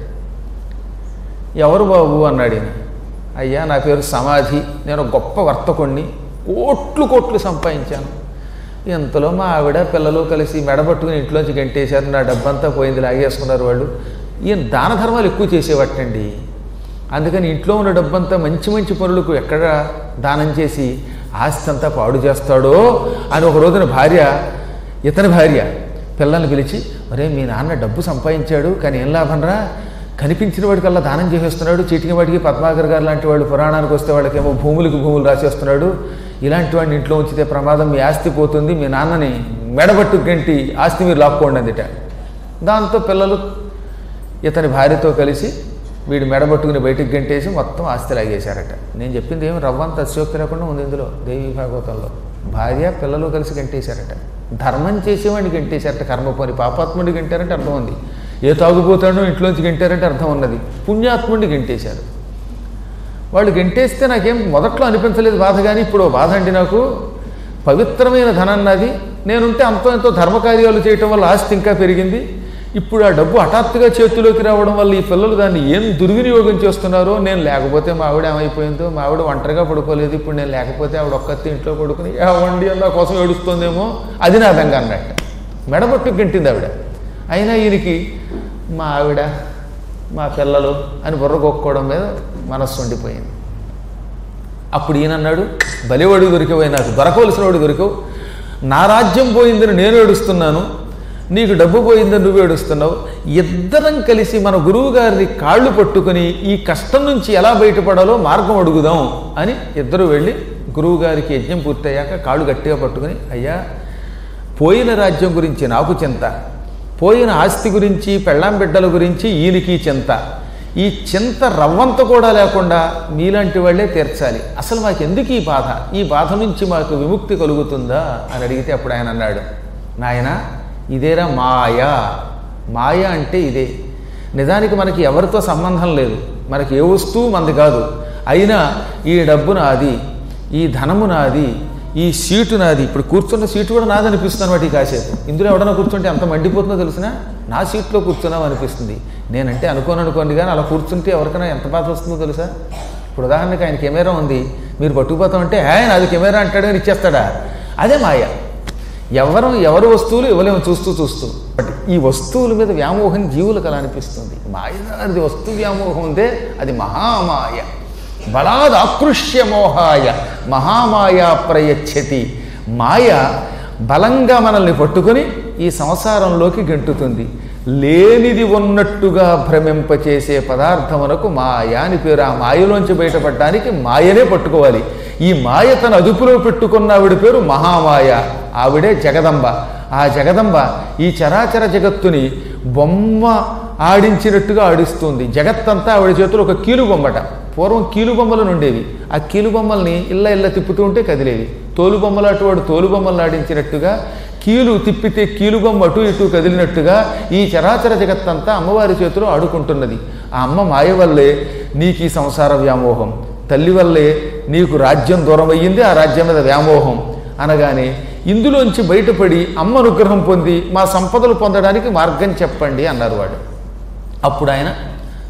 ఎవరు బాబు అన్నాడు ఈయన అయ్యా నా పేరు సమాధి నేను గొప్ప వర్తకుణ్ణి కోట్లు కోట్లు సంపాదించాను ఇంతలో మా ఆవిడ పిల్లలు కలిసి మెడబట్టుకుని ఇంట్లోంచి గంటేశారు నా డబ్బంతా పోయింది లాగేసుకున్నారు వాళ్ళు ఈయన దాన ధర్మాలు ఎక్కువ చేసేవటండి అందుకని ఇంట్లో ఉన్న డబ్బంతా మంచి మంచి పనులకు ఎక్కడ దానం చేసి ఆస్తి అంతా పాడు చేస్తాడో అని ఒక రోజున భార్య ఇతని భార్య పిల్లల్ని పిలిచి ఒరే మీ నాన్న డబ్బు సంపాదించాడు కానీ ఏం లాభంరా కనిపించిన వాడికల్లా దానం చేసేస్తున్నాడు చీటికి వాడికి పద్మాకర్ గారు లాంటి వాళ్ళు పురాణానికి వస్తే వాళ్ళకేమో భూములకు భూములు రాసేస్తున్నాడు ఇలాంటి వాడిని ఇంట్లో ఉంచితే ప్రమాదం మీ ఆస్తి పోతుంది మీ నాన్నని మెడబట్టు గంటి ఆస్తి మీరు లాక్కోండి అందుట దాంతో పిల్లలు ఇతని భార్యతో కలిసి వీడు మెడబట్టుకుని బయటికి గంటేసి మొత్తం ఆస్తి లాగేశారట నేను చెప్పింది ఏమి రవ్వంత అతిశయోక్తి లేకుండా ఉంది ఇందులో దేవి భాగవతంలో భార్య పిల్లలు కలిసి గంటేశారట ధర్మం చేసేవాడిని గంటేశారట కర్మపోని పాపాత్ముడిని గంటారంటే అర్థం ఉంది ఏ తాగుపోతాడో ఇంట్లోంచి గంటారంటే అర్థం ఉన్నది పుణ్యాత్ముడిని గంటేశారు వాళ్ళు గంటేస్తే నాకేం మొదట్లో అనిపించలేదు బాధ కానీ ఇప్పుడు ఓ బాధ అండి నాకు పవిత్రమైన ధనం నాది నేనుంటే అంతో ఎంతో ధర్మకార్యాలు చేయటం వల్ల ఆస్తి ఇంకా పెరిగింది ఇప్పుడు ఆ డబ్బు హఠాత్తుగా చేతిలోకి రావడం వల్ల ఈ పిల్లలు దాన్ని ఏం దుర్వినియోగం చేస్తున్నారో నేను లేకపోతే మా ఆవిడ ఏమైపోయిందో మా ఆవిడ ఒంటరిగా పడుకోలేదు ఇప్పుడు నేను లేకపోతే ఆవిడ ఒక్కత్తి ఇంట్లో పడుకుని వండి నా కోసం ఏడుస్తుందేమో అది నా దంగా అన్నట్టు మెడబట్టు గంటింది ఆవిడ అయినా ఈయనకి మా ఆవిడ మా పిల్లలు అని బుర్ర కొక్కోవడం మీద మనస్సు ఉండిపోయింది అప్పుడు ఈయన అన్నాడు బలివాడు దొరికవై నాకు దొరకవలసిన వాడు దొరికవు నా రాజ్యం పోయిందని నేను ఏడుస్తున్నాను నీకు డబ్బు పోయిందని నువ్వు ఏడుస్తున్నావు ఇద్దరం కలిసి మన గురువు గారిని కాళ్ళు పట్టుకొని ఈ కష్టం నుంచి ఎలా బయటపడాలో మార్గం అడుగుదాం అని ఇద్దరు వెళ్ళి గురువు గారికి యజ్ఞం పూర్తయ్యాక కాళ్ళు గట్టిగా పట్టుకొని అయ్యా పోయిన రాజ్యం గురించి నాకు చింత పోయిన ఆస్తి గురించి పెళ్ళాం బిడ్డల గురించి ఈయనకి చింత ఈ చింత రవ్వంత కూడా లేకుండా మీలాంటి వాళ్ళే తీర్చాలి అసలు మాకు ఎందుకు ఈ బాధ ఈ బాధ నుంచి మాకు విముక్తి కలుగుతుందా అని అడిగితే అప్పుడు ఆయన అన్నాడు నాయన ఇదేరా మాయ మాయ అంటే ఇదే నిజానికి మనకి ఎవరితో సంబంధం లేదు మనకి ఏ వస్తువు మనది కాదు అయినా ఈ డబ్బు నాది ఈ ధనము నాది ఈ సీటు నాది ఇప్పుడు కూర్చున్న సీటు కూడా నాది అనిపిస్తుంది అనమాట ఈ కాసేపు ఇందులో ఎవడన్నా కూర్చుంటే ఎంత మండిపోతుందో తెలిసినా నా సీట్లో కూర్చున్నాం అనిపిస్తుంది నేనంటే అనుకోను అనుకోండి కానీ అలా కూర్చుంటే ఎవరికైనా ఎంత బాధ వస్తుందో తెలుసా ఇప్పుడు ఉదాహరణకి ఆయన కెమెరా ఉంది మీరు పట్టుకుపోతామంటే ఆయన అది కెమెరా అంటాడు అని ఇచ్చేస్తాడా అదే మాయ ఎవరు ఎవరు వస్తువులు ఇవ్వలేము చూస్తూ చూస్తూ బట్ ఈ వస్తువుల మీద వ్యామోహం జీవులకు అలా అనిపిస్తుంది మాయదారిది వస్తు వ్యామోహం ఉందే అది మహామాయ బలాద్ ఆకృష్య మోహాయ మహామాయ ప్రయచ్చతి మాయ బలంగా మనల్ని పట్టుకొని ఈ సంసారంలోకి గెంటుతుంది లేనిది ఉన్నట్టుగా భ్రమింపచేసే పదార్థమునకు మాయ అని పేరు ఆ మాయలోంచి బయటపడడానికి మాయనే పట్టుకోవాలి ఈ మాయ తన అదుపులో పెట్టుకున్న ఆవిడ పేరు మహామాయ ఆవిడే జగదంబ ఆ జగదంబ ఈ చరాచర జగత్తుని బొమ్మ ఆడించినట్టుగా ఆడిస్తుంది జగత్తంతా ఆవిడ చేతులు ఒక కీలు బొమ్మట పూర్వం కీలు బొమ్మలు ఉండేవి ఆ కీలు బొమ్మల్ని ఇళ్ళ ఇళ్ళ తిప్పుతూ ఉంటే కదిలేవి తోలు బొమ్మలు అటువాడు తోలు బొమ్మలు ఆడించినట్టుగా కీలు తిప్పితే కీలు బొమ్మ అటు ఇటు కదిలినట్టుగా ఈ చరాచర జగత్తంతా అమ్మవారి చేతిలో ఆడుకుంటున్నది ఆ అమ్మ మాయ వల్లే నీకు ఈ సంసార వ్యామోహం తల్లి వల్లే నీకు రాజ్యం దూరం అయ్యింది ఆ రాజ్యం మీద వ్యామోహం అనగానే ఇందులోంచి బయటపడి అమ్మ అనుగ్రహం పొంది మా సంపదలు పొందడానికి మార్గం చెప్పండి అన్నారు వాడు అప్పుడు ఆయన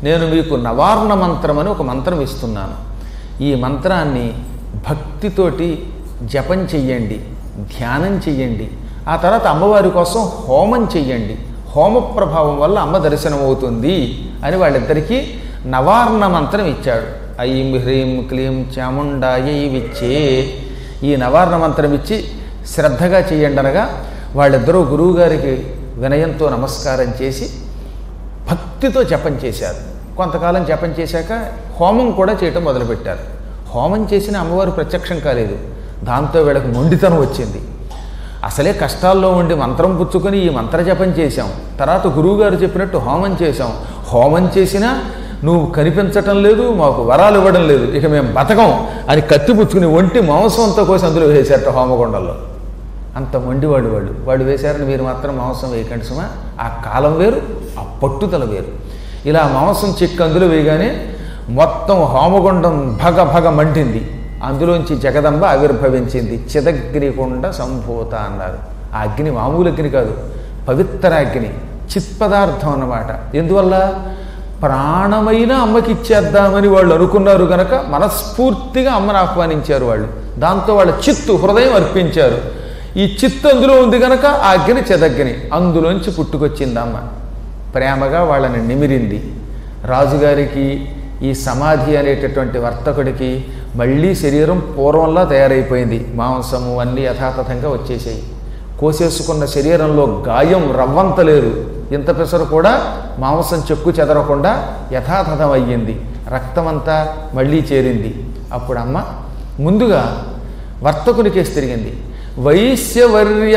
నేను మీకు నవార్ణ మంత్రం అని ఒక మంత్రం ఇస్తున్నాను ఈ మంత్రాన్ని భక్తితోటి జపం చెయ్యండి ధ్యానం చెయ్యండి ఆ తర్వాత అమ్మవారి కోసం హోమం చెయ్యండి హోమ ప్రభావం వల్ల అమ్మ దర్శనం అవుతుంది అని వాళ్ళిద్దరికీ నవార్ణ మంత్రం ఇచ్చాడు ఐం హ్రీం క్లీం చాముండాయై విచ్చే ఈ నవార్ణ మంత్రం ఇచ్చి శ్రద్ధగా చెయ్యండి అనగా వాళ్ళిద్దరూ గురువుగారికి వినయంతో నమస్కారం చేసి భక్తితో జపం చేశారు కొంతకాలం జపం చేశాక హోమం కూడా చేయటం మొదలుపెట్టారు హోమం చేసిన అమ్మవారు ప్రత్యక్షం కాలేదు దాంతో వీళ్ళకి మొండితనం వచ్చింది అసలే కష్టాల్లో ఉండి మంత్రం పుచ్చుకొని ఈ మంత్ర జపం చేశాం తర్వాత గురువుగారు చెప్పినట్టు హోమం చేశాం హోమం చేసినా నువ్వు కనిపించటం లేదు మాకు వరాలు ఇవ్వడం లేదు ఇక మేము బతకం అని కత్తి పుచ్చుకుని ఒంటి మాంసం అంతా కోసి అందులో వేశారట హోమకొండల్లో అంత మొండివాడు వాళ్ళు వాళ్ళు వేశారని మీరు మాత్రం మాంసం వేయకండి సుమా ఆ కాలం వేరు ఆ పట్టుదల వేరు ఇలా మాంసం చెక్కు అందులో వేయగానే మొత్తం హోమగుండం భగ భగ మంటింది అందులోంచి జగదంబ ఆవిర్భవించింది చిదగ్నికొండ సంభూత అన్నారు ఆ అగ్ని మామూలు అగ్ని కాదు పవిత్ర అగ్ని చిత్పదార్థం అన్నమాట ఎందువల్ల ప్రాణమైన అమ్మకి ఇచ్చేద్దామని వాళ్ళు అనుకున్నారు కనుక మనస్ఫూర్తిగా అమ్మను ఆహ్వానించారు వాళ్ళు దాంతో వాళ్ళ చిత్తు హృదయం అర్పించారు ఈ చిత్తు అందులో ఉంది కనుక ఆ అగ్ని చెదగ్ని అందులోంచి పుట్టుకొచ్చింది అమ్మ ప్రేమగా వాళ్ళని నిమిరింది రాజుగారికి ఈ సమాధి అనేటటువంటి వర్తకుడికి మళ్ళీ శరీరం పూర్వంలా తయారైపోయింది మాంసము అన్నీ యథాతథంగా వచ్చేసాయి కోసేసుకున్న శరీరంలో గాయం రవ్వంత లేదు ఇంత పెసరు కూడా మాంసం చెక్కు చెదరకుండా యథాతథం అయ్యింది రక్తమంతా మళ్ళీ చేరింది అప్పుడు అమ్మ ముందుగా వర్తకునికేసి తిరిగింది వైశ్యవర్య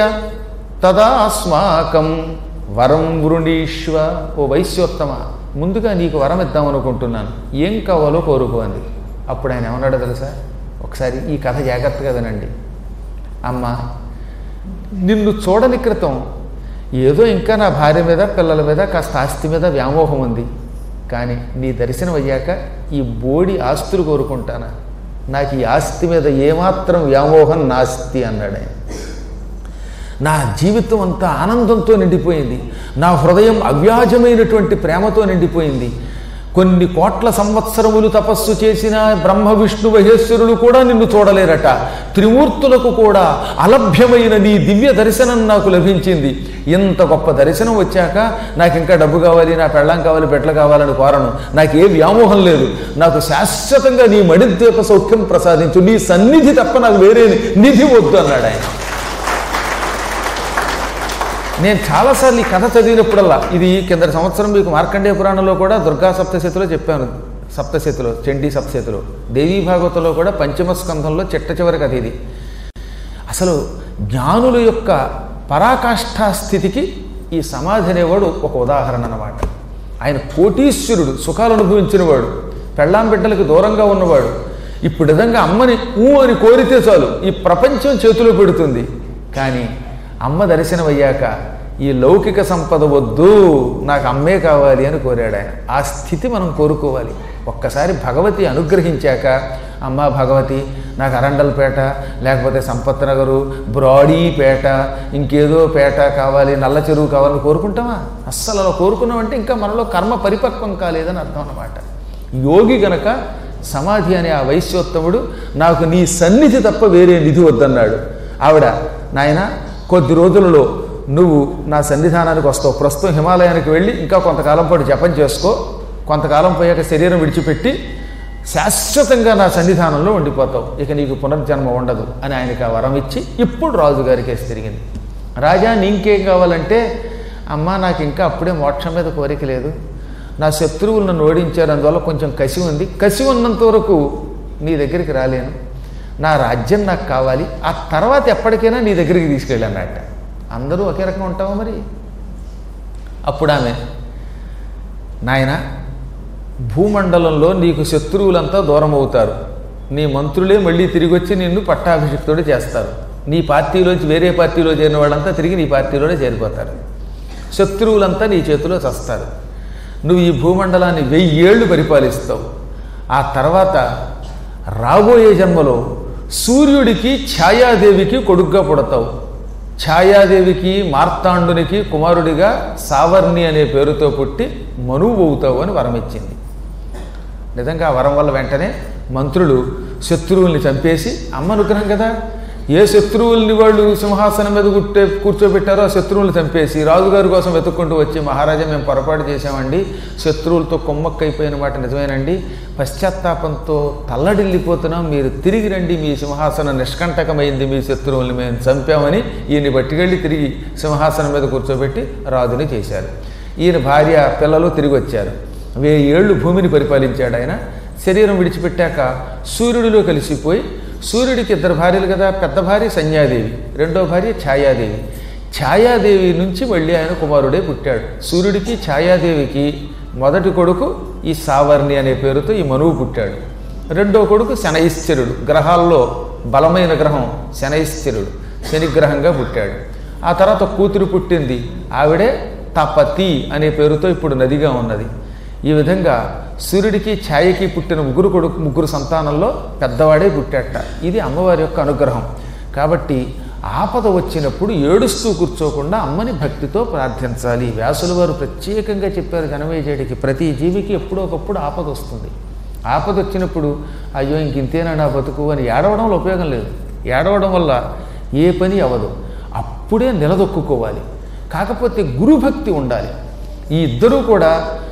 తదాస్మాకం వరం వృణీష్వ ఓ వైశ్యోత్తమ ముందుగా నీకు వరం ఇద్దాం అనుకుంటున్నాను ఏం కావాలో కోరుకో అంది అప్పుడు ఆయన ఏమన్నాడో తెలుసా ఒకసారి ఈ కథ జాగ్రత్తగా వినండి అమ్మ నిన్ను చూడని క్రితం ఏదో ఇంకా నా భార్య మీద పిల్లల మీద కాస్త ఆస్తి మీద వ్యామోహం ఉంది కానీ నీ దర్శనం అయ్యాక ఈ బోడి ఆస్తులు కోరుకుంటానా నాకు ఈ ఆస్తి మీద ఏమాత్రం వ్యామోహం నాస్తి అన్నాడు ఆయన నా జీవితం అంతా ఆనందంతో నిండిపోయింది నా హృదయం అవ్యాజమైనటువంటి ప్రేమతో నిండిపోయింది కొన్ని కోట్ల సంవత్సరములు తపస్సు చేసిన బ్రహ్మ విష్ణు మహేశ్వరులు కూడా నిన్ను చూడలేరట త్రిమూర్తులకు కూడా అలభ్యమైన నీ దివ్య దర్శనం నాకు లభించింది ఇంత గొప్ప దర్శనం వచ్చాక నాకు ఇంకా డబ్బు కావాలి నా పెళ్ళం కావాలి పెట్ల కావాలని కోరను నాకు ఏ వ్యామోహం లేదు నాకు శాశ్వతంగా నీ మణిద్వీప సౌఖ్యం ప్రసాదించు నీ సన్నిధి తప్ప నాకు వేరే నిధి వద్దు అన్నాడు ఆయన నేను చాలాసార్లు ఈ కథ చదివినప్పుడల్లా ఇది కింద సంవత్సరం మీకు మార్కండేయ పురాణంలో కూడా దుర్గా సప్తశతిలో చెప్పాను సప్తశతిలో చండీ సప్తశతిలో దేవీ భాగవతంలో కూడా పంచమ స్కంధంలో చిట్ట చివరి కథ ఇది అసలు జ్ఞానుల యొక్క పరాకాష్ఠా స్థితికి ఈ సమాధి అనేవాడు ఒక ఉదాహరణ అన్నమాట ఆయన కోటీశ్వరుడు సుఖాలు అనుభవించినవాడు పెళ్ళాం బిడ్డలకు దూరంగా ఉన్నవాడు ఇప్పుడు విధంగా అమ్మని ఊ అని కోరితే చాలు ఈ ప్రపంచం చేతిలో పెడుతుంది కానీ అమ్మ దర్శనం అయ్యాక ఈ లౌకిక సంపద వద్దు నాకు అమ్మే కావాలి అని కోరాడు ఆయన ఆ స్థితి మనం కోరుకోవాలి ఒక్కసారి భగవతి అనుగ్రహించాక అమ్మ భగవతి నాకు అరండల్పేట లేకపోతే సంపత్ నగరు బ్రాడీపేట ఇంకేదో పేట కావాలి నల్ల చెరువు కావాలని కోరుకుంటామా అస్సలు అలా కోరుకున్నామంటే ఇంకా మనలో కర్మ పరిపక్వం కాలేదని అర్థం అన్నమాట యోగి గనక సమాధి అనే ఆ వైశ్యోత్తముడు నాకు నీ సన్నిధి తప్ప వేరే నిధి వద్దన్నాడు ఆవిడ నాయన కొద్ది రోజులలో నువ్వు నా సన్నిధానానికి వస్తావు ప్రస్తుతం హిమాలయానికి వెళ్ళి ఇంకా కొంతకాలం పాటు జపం చేసుకో కొంతకాలం పోయాక శరీరం విడిచిపెట్టి శాశ్వతంగా నా సన్నిధానంలో ఉండిపోతావు ఇక నీకు పునర్జన్మ ఉండదు అని ఆయనకి ఆ వరం ఇచ్చి ఇప్పుడు రాజుగారికి వేసి తిరిగింది రాజా నీకేం కావాలంటే అమ్మా నాకు ఇంకా అప్పుడే మోక్షం మీద కోరిక లేదు నా శత్రువులు నన్ను ఓడించారు అందువల్ల కొంచెం కసి ఉంది కసి ఉన్నంత వరకు నీ దగ్గరికి రాలేను నా రాజ్యం నాకు కావాలి ఆ తర్వాత ఎప్పటికైనా నీ దగ్గరికి తీసుకెళ్ళానట అందరూ ఒకే రకం ఉంటావా మరి అప్పుడు ఆమె నాయన భూమండలంలో నీకు శత్రువులంతా దూరం అవుతారు నీ మంత్రులే మళ్ళీ తిరిగి వచ్చి నిన్ను పట్టాభిషిక్తుడు చేస్తారు నీ పార్టీలోంచి వేరే పార్టీలో చేరిన వాళ్ళంతా తిరిగి నీ పార్టీలోనే చేరిపోతారు శత్రువులంతా నీ చేతిలో చస్తారు నువ్వు ఈ భూమండలాన్ని వెయ్యేళ్ళు పరిపాలిస్తావు ఆ తర్వాత రాబోయే జన్మలో సూర్యుడికి ఛాయాదేవికి కొడుగ్గా పుడతావు ఛాయాదేవికి మార్తాండునికి కుమారుడిగా సావర్ణి అనే పేరుతో పుట్టి మనువు అవుతావు అని వరమిచ్చింది నిజంగా ఆ వరం వల్ల వెంటనే మంత్రులు శత్రువుల్ని చంపేసి అమ్మ అనుగ్రహం కదా ఏ శత్రువుల్ని వాళ్ళు సింహాసనం మీద కుట్టే కూర్చోబెట్టారో ఆ శత్రువుల్ని చంపేసి రాజుగారి కోసం వెతుక్కుంటూ వచ్చి మహారాజా మేము పొరపాటు చేశామండి శత్రువులతో కొమ్మక్కైపోయిన మాట నిజమేనండి పశ్చాత్తాపంతో తల్లడిల్లిపోతున్నాం మీరు తిరిగి రండి మీ సింహాసనం నిష్కంటకమైంది మీ శత్రువుల్ని మేము చంపామని ఈయన్ని పట్టుకెళ్ళి తిరిగి సింహాసనం మీద కూర్చోబెట్టి రాజుని చేశారు ఈయన భార్య పిల్లలు తిరిగి వచ్చారు వెయ్యి ఏళ్ళు భూమిని పరిపాలించాడు ఆయన శరీరం విడిచిపెట్టాక సూర్యుడిలో కలిసిపోయి సూర్యుడికి ఇద్దరు భార్యలు కదా పెద్ద భార్య సంధ్యాదేవి రెండో భార్య ఛాయాదేవి ఛాయాదేవి నుంచి మళ్ళీ ఆయన కుమారుడే పుట్టాడు సూర్యుడికి ఛాయాదేవికి మొదటి కొడుకు ఈ సావర్ణి అనే పేరుతో ఈ మనువు పుట్టాడు రెండో కొడుకు శనైశ్చరుడు గ్రహాల్లో బలమైన గ్రహం శనైశ్చరుడు శనిగ్రహంగా పుట్టాడు ఆ తర్వాత కూతురు పుట్టింది ఆవిడే తపతి అనే పేరుతో ఇప్పుడు నదిగా ఉన్నది ఈ విధంగా సూర్యుడికి ఛాయకి పుట్టిన ముగ్గురు కొడుకు ముగ్గురు సంతానంలో పెద్దవాడే పుట్టాట ఇది అమ్మవారి యొక్క అనుగ్రహం కాబట్టి ఆపద వచ్చినప్పుడు ఏడుస్తూ కూర్చోకుండా అమ్మని భక్తితో ప్రార్థించాలి వ్యాసుల వారు ప్రత్యేకంగా చెప్పారు జనమేజయుడికి ప్రతి జీవికి ఎప్పుడో ఒకప్పుడు ఆపద వస్తుంది ఆపద వచ్చినప్పుడు అయ్యో ఇంక ఇంతేనా నా బతుకు అని ఏడవడంలో ఉపయోగం లేదు ఏడవడం వల్ల ఏ పని అవ్వదు అప్పుడే నిలదొక్కుకోవాలి కాకపోతే గురుభక్తి ఉండాలి ఈ ఇద్దరూ కూడా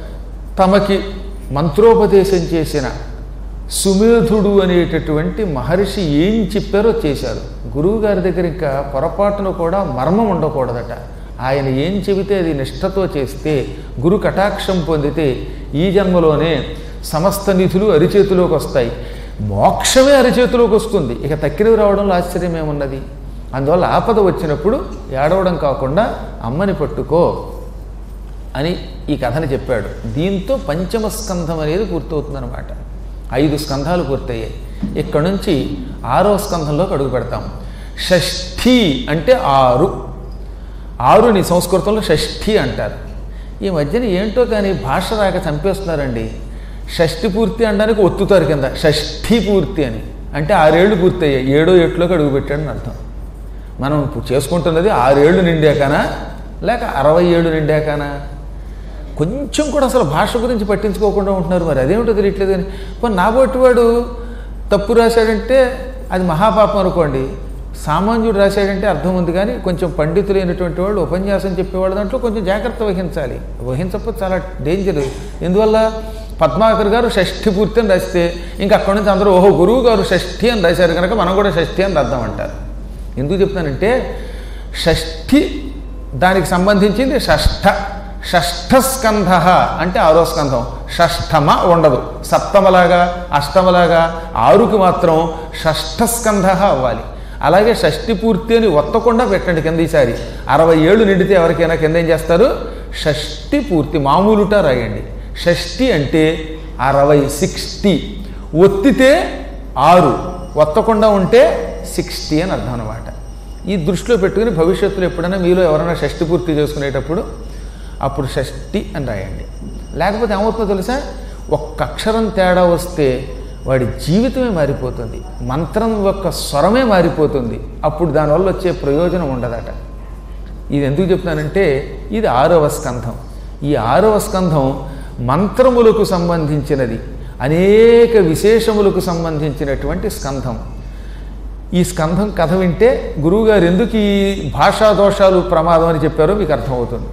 తమకి మంత్రోపదేశం చేసిన సుమేధుడు అనేటటువంటి మహర్షి ఏం చెప్పారో చేశారు గురువు గారి దగ్గర ఇంకా పొరపాటును కూడా మర్మం ఉండకూడదట ఆయన ఏం చెబితే అది నిష్ఠతో చేస్తే గురు కటాక్షం పొందితే ఈ జన్మలోనే సమస్త నిధులు అరిచేతిలోకి వస్తాయి మోక్షమే అరిచేతిలోకి వస్తుంది ఇక తక్కినవి రావడంలో ఆశ్చర్యం ఏమున్నది అందువల్ల ఆపద వచ్చినప్పుడు ఏడవడం కాకుండా అమ్మని పట్టుకో అని ఈ కథని చెప్పాడు దీంతో పంచమ స్కంధం అనేది పూర్తవుతుందన్నమాట ఐదు స్కంధాలు పూర్తయ్యాయి ఇక్కడ నుంచి ఆరో స్కంధంలోకి అడుగు పెడతాం షష్ఠి అంటే ఆరు ఆరుని సంస్కృతంలో షష్ఠి అంటారు ఈ మధ్యన ఏంటో కానీ భాష రాక చంపేస్తున్నారండి షష్ఠి పూర్తి అనడానికి ఒత్తుతారు కింద షష్ఠి పూర్తి అని అంటే ఆరేళ్లు పూర్తయ్యాయి ఏడో ఎట్లోకి అడుగు పెట్టాడని అర్థం మనం ఇప్పుడు చేసుకుంటున్నది ఆరేళ్లు నిండాకనా లేక అరవై ఏళ్ళు నిండాకనా కొంచెం కూడా అసలు భాష గురించి పట్టించుకోకుండా ఉంటున్నారు మరి అదేమిటో తెలియట్లేదు కానీ పోనీ నాబోటి వాడు తప్పు రాశాడంటే అది మహాపాపం అనుకోండి సామాన్యుడు రాశాడంటే అర్థం ఉంది కానీ కొంచెం పండితులైనటువంటి వాళ్ళు ఉపన్యాసం చెప్పేవాళ్ళ దాంట్లో కొంచెం జాగ్రత్త వహించాలి వహించకపోతే చాలా డేంజర్ ఎందువల్ల పద్మాకర్ గారు షష్ఠి పూర్తి అని రాస్తే ఇంకా అక్కడి నుంచి అందరూ ఓహో గురువు గారు షష్ఠి అని రాశారు కనుక మనం కూడా షష్ఠి అని రాద్దాం అంటారు ఎందుకు చెప్తానంటే షష్ఠి దానికి సంబంధించింది షష్ఠ షష్ఠస్కంధ అంటే ఆరో స్కంధం షష్ఠమ ఉండదు సప్తమలాగా అష్టమలాగా ఆరుకి మాత్రం షష్ఠస్కంధ అవ్వాలి అలాగే షష్ఠి పూర్తి అని ఒత్తకుండా పెట్టండి కింద ఈసారి అరవై ఏళ్ళు నిండితే ఎవరికైనా కింద ఏం చేస్తారు షష్ఠి పూర్తి మామూలుట రాయండి షష్ఠి అంటే అరవై సిక్స్టీ ఒత్తితే ఆరు ఒత్తకుండా ఉంటే సిక్స్టీ అని అర్థం అనమాట ఈ దృష్టిలో పెట్టుకుని భవిష్యత్తులో ఎప్పుడైనా మీలో ఎవరైనా షష్ఠి పూర్తి చేసుకునేటప్పుడు అప్పుడు షష్ఠి అని రాయండి లేకపోతే ఏమవుతుందో తెలుసా ఒక్క అక్షరం తేడా వస్తే వాడి జీవితమే మారిపోతుంది మంత్రం యొక్క స్వరమే మారిపోతుంది అప్పుడు దానివల్ల వచ్చే ప్రయోజనం ఉండదట ఇది ఎందుకు చెప్తున్నానంటే ఇది ఆరవ స్కంధం ఈ ఆరవ స్కంధం మంత్రములకు సంబంధించినది అనేక విశేషములకు సంబంధించినటువంటి స్కంధం ఈ స్కంధం కథ వింటే గురువుగారు ఎందుకు ఈ భాషా దోషాలు ప్రమాదం అని చెప్పారో మీకు అర్థమవుతుంది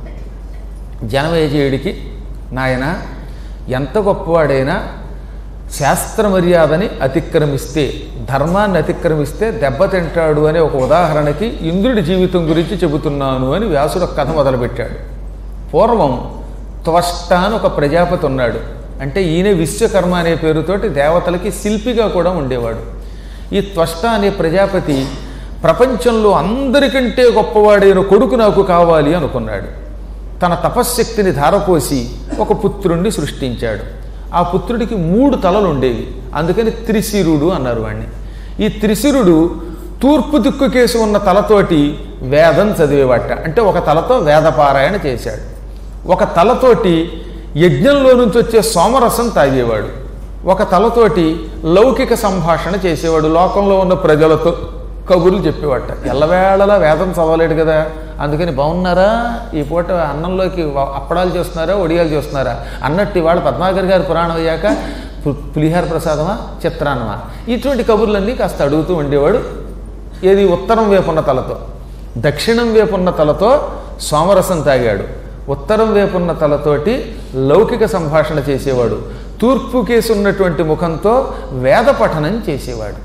జనమేజయుడికి నాయన ఎంత గొప్పవాడైనా శాస్త్ర మర్యాదని అతిక్రమిస్తే ధర్మాన్ని అతిక్రమిస్తే దెబ్బతింటాడు అనే ఒక ఉదాహరణకి ఇంద్రుడి జీవితం గురించి చెబుతున్నాను అని వ్యాసుడు ఒక కథ మొదలుపెట్టాడు పూర్వం త్వష్ట అని ఒక ప్రజాపతి ఉన్నాడు అంటే ఈయన విశ్వకర్మ అనే పేరుతోటి దేవతలకి శిల్పిగా కూడా ఉండేవాడు ఈ త్వష్ట అనే ప్రజాపతి ప్రపంచంలో అందరికంటే గొప్పవాడైన కొడుకు నాకు కావాలి అనుకున్నాడు తన తపశ్శక్తిని ధారపోసి ఒక పుత్రుణ్ణి సృష్టించాడు ఆ పుత్రుడికి మూడు తలలు ఉండేవి అందుకని త్రిశిరుడు అన్నారు వాడిని ఈ త్రిశిరుడు తూర్పు దిక్కుకేసి ఉన్న తలతోటి వేదం చదివేవాట అంటే ఒక తలతో వేదపారాయణ చేశాడు ఒక తలతోటి యజ్ఞంలో నుంచి వచ్చే సోమరసం తాగేవాడు ఒక తలతోటి లౌకిక సంభాషణ చేసేవాడు లోకంలో ఉన్న ప్రజలతో కబుర్లు చెప్పేవాట ఎల్లవేళలా వేదం చదవలేడు కదా అందుకని బాగున్నారా ఈ పూట అన్నంలోకి వ- అప్పడాలు చేస్తున్నారా ఒడియాలు చేస్తున్నారా అన్నట్టు ఇవాళ పద్మాకర్ గారి పురాణం అయ్యాక పు- పులిహార ప్రసాదమా చిత్రాన్నమా ఇటువంటి కబుర్లన్నీ కాస్త అడుగుతూ ఉండేవాడు ఏది ఉత్తరం వేపున్న తలతో దక్షిణం వేపున్న తలతో సోమరసం తాగాడు ఉత్తరం వేపున్న తలతోటి లౌకిక సంభాషణ చేసేవాడు తూర్పు కేసు ఉన్నటువంటి ముఖంతో వేద పఠనం చేసేవాడు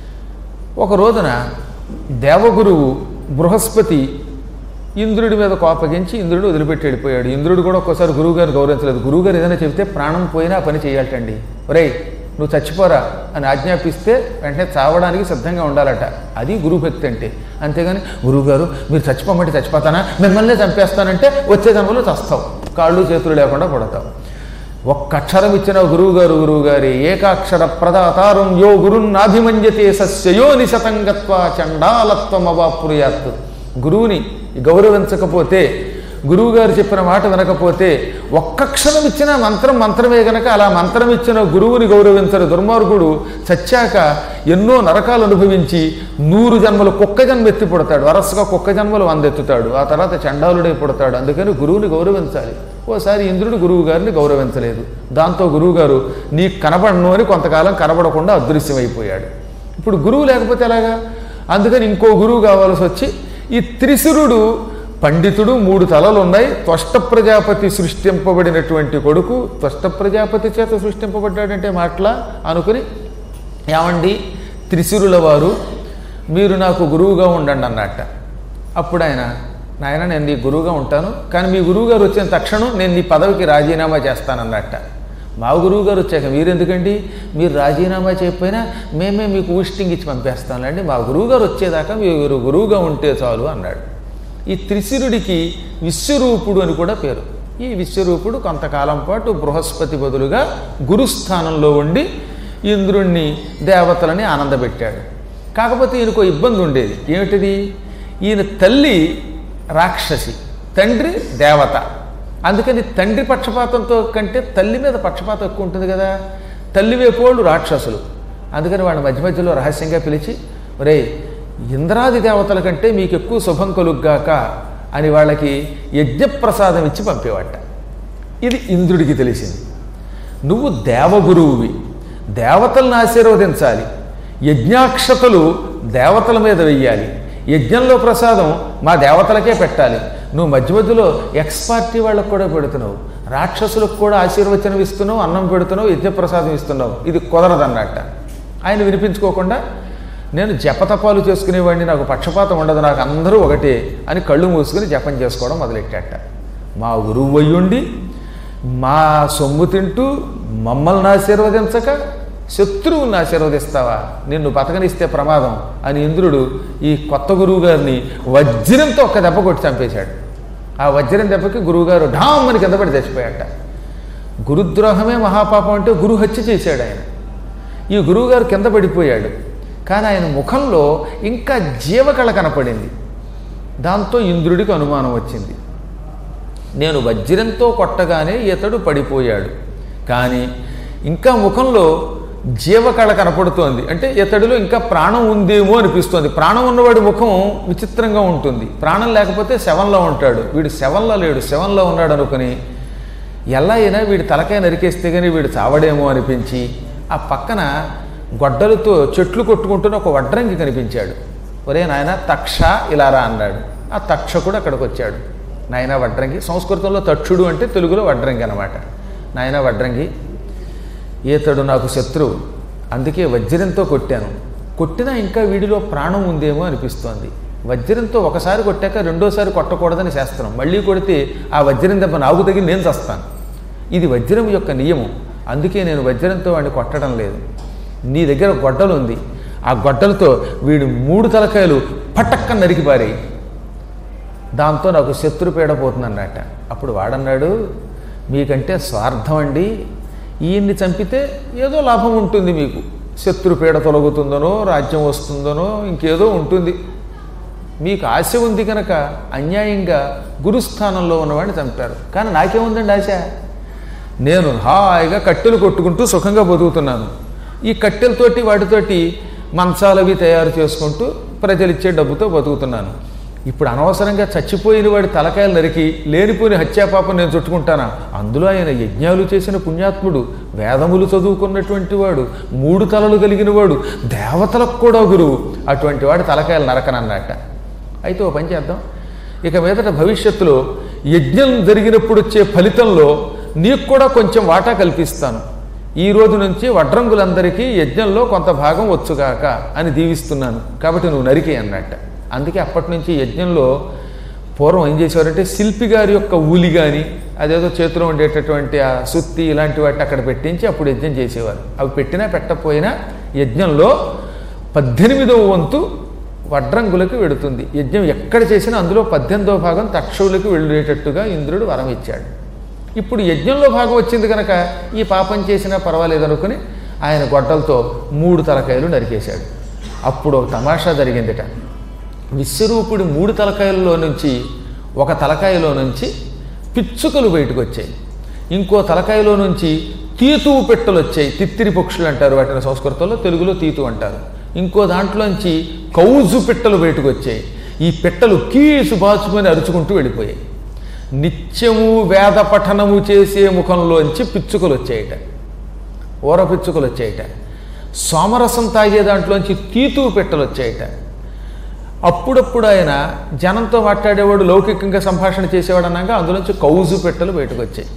ఒక రోజున దేవగురువు బృహస్పతి ఇంద్రుడి మీద కోపగించి ఇంద్రుడు వదిలిపెట్టి వెళ్ళిపోయాడు ఇంద్రుడు కూడా ఒక్కోసారి గురువుగారు గౌరవించలేదు గురువుగారు ఏదైనా చెబితే ప్రాణం పోయినా ఆ పని చేయాలటండి ఒరేయ్ నువ్వు చచ్చిపోరా అని ఆజ్ఞాపిస్తే వెంటనే చావడానికి సిద్ధంగా ఉండాలట అది గురుభక్తి అంటే అంతేగాని గురువుగారు మీరు చచ్చిపోమంటే చచ్చిపోతానా మిమ్మల్నే చంపేస్తానంటే వచ్చే జన్మలో చస్తావు కాళ్ళు చేతులు లేకుండా పడతావు ఒక్క అక్షరం ఇచ్చిన గురువు గారు గురువు గారి ఏకాక్షర ప్రదాతారం యో గురున్నాభిమన్యతే సస్యయో నిశతంగత్వ చండాలత్వం అవాపుర్యాత్ గురువుని గౌరవించకపోతే గురువు గారు చెప్పిన మాట వినకపోతే ఒక్కక్షరం ఇచ్చిన మంత్రం మంత్రమే గనక అలా మంత్రం ఇచ్చిన గురువుని గౌరవించరు దుర్మార్గుడు చచ్చాక ఎన్నో నరకాలు అనుభవించి నూరు జన్మలు కుక్క జన్మ ఎత్తి పుడతాడు వరసగా కుక్క జన్మలు వందెత్తుతాడు ఆ తర్వాత చండాలుడై పుడతాడు అందుకని గురువుని గౌరవించాలి ఓసారి ఇంద్రుడు గురువు గారిని గౌరవించలేదు దాంతో గురువు గారు నీకు కనబడను అని కొంతకాలం కనబడకుండా అదృశ్యమైపోయాడు ఇప్పుడు గురువు లేకపోతే ఎలాగా అందుకని ఇంకో గురువు కావాల్సి వచ్చి ఈ త్రిశురుడు పండితుడు మూడు తలలు ఉన్నాయి త్వష్ట ప్రజాపతి సృష్టింపబడినటువంటి కొడుకు త్వష్ట ప్రజాపతి చేత సృష్టింపబడ్డాడంటే మాటలా అనుకుని ఏమండి త్రిశురుల వారు మీరు నాకు గురువుగా ఉండండి అన్నట్ట అప్పుడు ఆయన నాయన నేను నీ గురువుగా ఉంటాను కానీ మీ గురువు గారు వచ్చిన తక్షణం నేను నీ పదవికి రాజీనామా చేస్తానన్నట్ట మా గురువు గారు వచ్చాక మీరు ఎందుకండి మీరు రాజీనామా చేయకపోయినా మేమే మీకు ఊస్టింగ్ ఇచ్చి పంపేస్తానులేండి మా గురువు గారు వచ్చేదాకా మీరు గురువుగా ఉంటే చాలు అన్నాడు ఈ త్రిశిరుడికి విశ్వరూపుడు అని కూడా పేరు ఈ విశ్వరూపుడు కొంతకాలం పాటు బృహస్పతి బదులుగా గురుస్థానంలో ఉండి ఇంద్రుణ్ణి దేవతలని ఆనందపెట్టాడు కాకపోతే ఈయనకు ఇబ్బంది ఉండేది ఏమిటిది ఈయన తల్లి రాక్షసి తండ్రి దేవత అందుకని తండ్రి పక్షపాతంతో కంటే తల్లి మీద పక్షపాతం ఎక్కువ ఉంటుంది కదా తల్లి వైపోళ్ళు రాక్షసులు అందుకని వాళ్ళ మధ్య మధ్యలో రహస్యంగా పిలిచి ఒరేయ్ ఇంద్రాది దేవతల కంటే మీకు ఎక్కువ శుభం కలుగ్గాక అని వాళ్ళకి యజ్ఞప్రసాదం ఇచ్చి పంపేవాట ఇది ఇంద్రుడికి తెలిసింది నువ్వు దేవగురువువి దేవతలను ఆశీర్వదించాలి యజ్ఞాక్షతలు దేవతల మీద వెయ్యాలి యజ్ఞంలో ప్రసాదం మా దేవతలకే పెట్టాలి నువ్వు మధ్య మధ్యలో ఎక్స్ పార్టీ వాళ్ళకు కూడా పెడుతున్నావు రాక్షసులకు కూడా ఆశీర్వచనం ఇస్తున్నావు అన్నం పెడుతున్నావు యజ్ఞప్రసాదం ఇస్తున్నావు ఇది కుదరదన్నట్ట ఆయన వినిపించుకోకుండా నేను జపతపాలు చేసుకునేవాడిని నాకు పక్షపాతం ఉండదు నాకు అందరూ ఒకటే అని కళ్ళు మూసుకుని జపం చేసుకోవడం మొదలెట్టాట మా గురువు అయ్యుండి మా సొమ్ము తింటూ మమ్మల్ని ఆశీర్వదించక శత్రువుని ఆశీర్వదిస్తావా నిన్ను బతకనిస్తే ప్రమాదం అని ఇంద్రుడు ఈ కొత్త గురువు గారిని వజ్రంతో ఒక్క దెబ్బ కొట్టి చంపేశాడు ఆ వజ్రం దెబ్బకి గురువుగారు ఢామ్ అని కింద పడి చచ్చిపోయాట గురుద్రోహమే మహాపాపం అంటే గురు హత్య చేశాడు ఆయన ఈ గురువుగారు కింద పడిపోయాడు కానీ ఆయన ముఖంలో ఇంకా జీవకళ కనపడింది దాంతో ఇంద్రుడికి అనుమానం వచ్చింది నేను వజ్రంతో కొట్టగానే ఇతడు పడిపోయాడు కానీ ఇంకా ముఖంలో జీవకళ కనపడుతోంది అంటే ఇతడిలో ఇంకా ప్రాణం ఉందేమో అనిపిస్తోంది ప్రాణం ఉన్నవాడి ముఖం విచిత్రంగా ఉంటుంది ప్రాణం లేకపోతే శవంలో ఉంటాడు వీడు శవంలో లేడు శవంలో ఉన్నాడు అనుకుని ఎలా అయినా వీడి తలకాయ నరికేస్తే కానీ వీడు చావడేమో అనిపించి ఆ పక్కన గొడ్డలతో చెట్లు కొట్టుకుంటున్న ఒక వడ్రంగి కనిపించాడు ఒరే నాయన తక్ష ఇలారా అన్నాడు ఆ తక్షకుడు అక్కడికి వచ్చాడు నాయన వడ్రంగి సంస్కృతంలో తక్షుడు అంటే తెలుగులో వడ్రంగి అనమాట నాయన వడ్రంగి ఈతడు నాకు శత్రువు అందుకే వజ్రంతో కొట్టాను కొట్టినా ఇంకా వీడిలో ప్రాణం ఉందేమో అనిపిస్తోంది వజ్రంతో ఒకసారి కొట్టాక రెండోసారి కొట్టకూడదని శాస్త్రం మళ్ళీ కొడితే ఆ వజ్రం దెబ్బ నాకు తగిలి నేను చస్తాను ఇది వజ్రం యొక్క నియమం అందుకే నేను వజ్రంతో వాడిని కొట్టడం లేదు నీ దగ్గర గొడ్డలు ఉంది ఆ గొడ్డలతో వీడు మూడు తలకాయలు పటక్క నరికి పారేయి దాంతో నాకు శత్రుపీడ పోతుందన్నట అప్పుడు వాడన్నాడు మీకంటే స్వార్థం అండి ఈయన్ని చంపితే ఏదో లాభం ఉంటుంది మీకు శత్రుపీడ తొలగుతుందనో రాజ్యం వస్తుందనో ఇంకేదో ఉంటుంది మీకు ఆశ ఉంది కనుక అన్యాయంగా గురుస్థానంలో ఉన్నవాడిని చంపారు కానీ నాకేముందండి ఆశ నేను హాయిగా కట్టెలు కొట్టుకుంటూ సుఖంగా బతుకుతున్నాను ఈ కట్టెలతోటి వాటితోటి మంచాలవి తయారు చేసుకుంటూ ప్రజలిచ్చే డబ్బుతో బతుకుతున్నాను ఇప్పుడు అనవసరంగా చచ్చిపోయిన వాడి తలకాయలు నరికి లేనిపోయిన హత్యాపాపం నేను చుట్టుకుంటానా అందులో ఆయన యజ్ఞాలు చేసిన పుణ్యాత్ముడు వేదములు చదువుకున్నటువంటి వాడు మూడు తలలు కలిగిన వాడు దేవతలకు కూడా గురువు అటువంటి వాడి తలకాయలు నరకనన్నట్ట అయితే ఓ పని చేద్దాం ఇక మీదట భవిష్యత్తులో యజ్ఞం జరిగినప్పుడు వచ్చే ఫలితంలో నీకు కూడా కొంచెం వాటా కల్పిస్తాను ఈ రోజు నుంచి వడ్రంగులందరికీ యజ్ఞంలో కొంత భాగం వచ్చుగాక అని దీవిస్తున్నాను కాబట్టి నువ్వు నరికి అన్నట్ట అందుకే అప్పటి నుంచి యజ్ఞంలో పూర్వం ఏం చేసేవారంటే శిల్పి గారి యొక్క ఊలి కానీ అదేదో చేతిలో ఉండేటటువంటి ఆ సుత్తి ఇలాంటి వాటిని అక్కడ పెట్టించి అప్పుడు యజ్ఞం చేసేవారు అవి పెట్టినా పెట్టకపోయినా యజ్ఞంలో పద్దెనిమిదవ వంతు వడ్రంగులకు వెడుతుంది యజ్ఞం ఎక్కడ చేసినా అందులో పద్దెనిమిదవ భాగం తక్షువులకు వెళ్ళేటట్టుగా ఇంద్రుడు వరం ఇచ్చాడు ఇప్పుడు యజ్ఞంలో భాగం వచ్చింది కనుక ఈ పాపం చేసినా పర్వాలేదు అనుకుని ఆయన గొడ్డలతో మూడు తలకాయలు నరికేశాడు అప్పుడు ఒక తమాషా జరిగిందిట విశ్వరూపుడి మూడు తలకాయల్లో నుంచి ఒక తలకాయలో నుంచి పిచ్చుకలు బయటకు వచ్చాయి ఇంకో తలకాయలో నుంచి తీతువు పెట్టెలు వచ్చాయి తిత్తిరి పక్షులు అంటారు వాటిని సంస్కృతంలో తెలుగులో తీతు అంటారు ఇంకో దాంట్లోంచి కౌజు పిట్టలు బయటకు వచ్చాయి ఈ పిట్టలు కీసు బాచుకొని అరుచుకుంటూ వెళ్ళిపోయాయి నిత్యము వేద పఠనము చేసే ముఖంలోంచి పిచ్చుకలు వచ్చాయట ఊర పిచ్చుకలు వచ్చాయట సోమరసం తాగే దాంట్లోంచి తీతు పెట్టలు వచ్చాయట అప్పుడప్పుడు ఆయన జనంతో మాట్లాడేవాడు లౌకికంగా సంభాషణ చేసేవాడు అన్నాక అందులోంచి కౌజు పెట్టలు బయటకు వచ్చాయి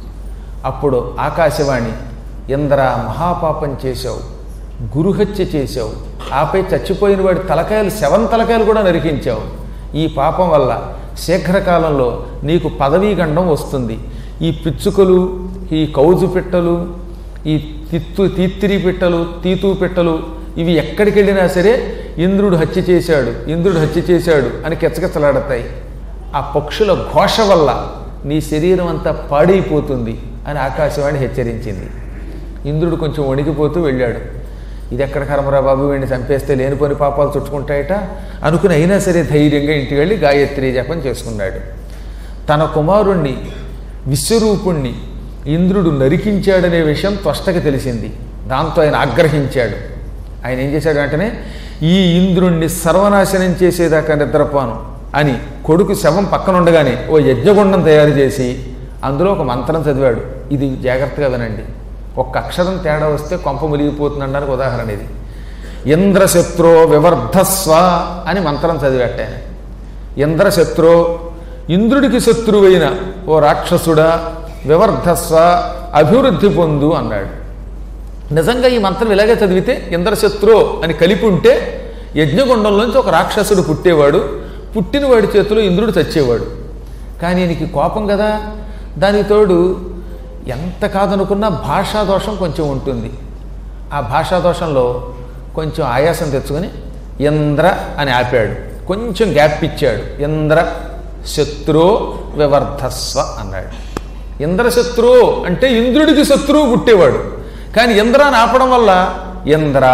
అప్పుడు ఆకాశవాణి ఇంద్ర మహాపాపం చేశావు గురుహత్య చేశావు ఆపై చచ్చిపోయిన వాడి తలకాయలు శవం తలకాయలు కూడా నరికించావు ఈ పాపం వల్ల శీఘ్రకాలంలో నీకు పదవీ గండం వస్తుంది ఈ పిచ్చుకలు ఈ కౌజు పిట్టలు ఈ తిత్తు తీత్తిరి పిట్టలు తీతూ పిట్టలు ఇవి ఎక్కడికి వెళ్ళినా సరే ఇంద్రుడు హత్య చేశాడు ఇంద్రుడు హత్య చేశాడు అని కెచ్చకెచ్చలాడతాయి ఆ పక్షుల ఘోష వల్ల నీ శరీరం అంతా పాడైపోతుంది అని ఆకాశవాణి హెచ్చరించింది ఇంద్రుడు కొంచెం వణికిపోతూ వెళ్ళాడు ఇది ఎక్కడ కర్మరా బాబు వీడిని చంపేస్తే లేనిపోని పాపాలు చుట్టుకుంటాయట అనుకుని అయినా సరే ధైర్యంగా ఇంటికి వెళ్ళి గాయత్రి జపం చేసుకున్నాడు తన కుమారుణ్ణి విశ్వరూపుణ్ణి ఇంద్రుడు నరికించాడనే విషయం త్వష్టకి తెలిసింది దాంతో ఆయన ఆగ్రహించాడు ఆయన ఏం చేశాడు వెంటనే ఈ ఇంద్రుణ్ణి సర్వనాశనం చేసేదాకా నిద్రపోను అని కొడుకు శవం పక్కన ఉండగానే ఓ యజ్ఞగుండం తయారు చేసి అందులో ఒక మంత్రం చదివాడు ఇది జాగ్రత్తగా వినండి ఒక్క అక్షరం తేడా వస్తే కొంప మునిగిపోతుందనడానికి ఉదాహరణ ఇది ఇంద్రశత్రో వివర్ధస్వ అని మంత్రం చదివాట ఆయన ఇంద్రశత్రో ఇంద్రుడికి శత్రువైన ఓ రాక్షసుడా వివర్ధస్వ అభివృద్ధి పొందు అన్నాడు నిజంగా ఈ మంత్రం ఇలాగే చదివితే ఇంద్రశత్రు అని కలిపి ఉంటే యజ్ఞగుండంలోంచి ఒక రాక్షసుడు పుట్టేవాడు పుట్టిన వాడి చేతిలో ఇంద్రుడు చచ్చేవాడు కానీ ఈయనకి కోపం కదా దానికి తోడు ఎంత కాదనుకున్నా భాషా దోషం కొంచెం ఉంటుంది ఆ భాషా దోషంలో కొంచెం ఆయాసం తెచ్చుకొని ఇంద్ర అని ఆపాడు కొంచెం గ్యాప్ ఇచ్చాడు ఇంద్ర శత్రు వివర్ధస్వ అన్నాడు ఇంద్రశత్రు అంటే ఇంద్రుడికి శత్రువు పుట్టేవాడు కానీ ఇంద్రాన్ని ఆపడం వల్ల ఇంద్ర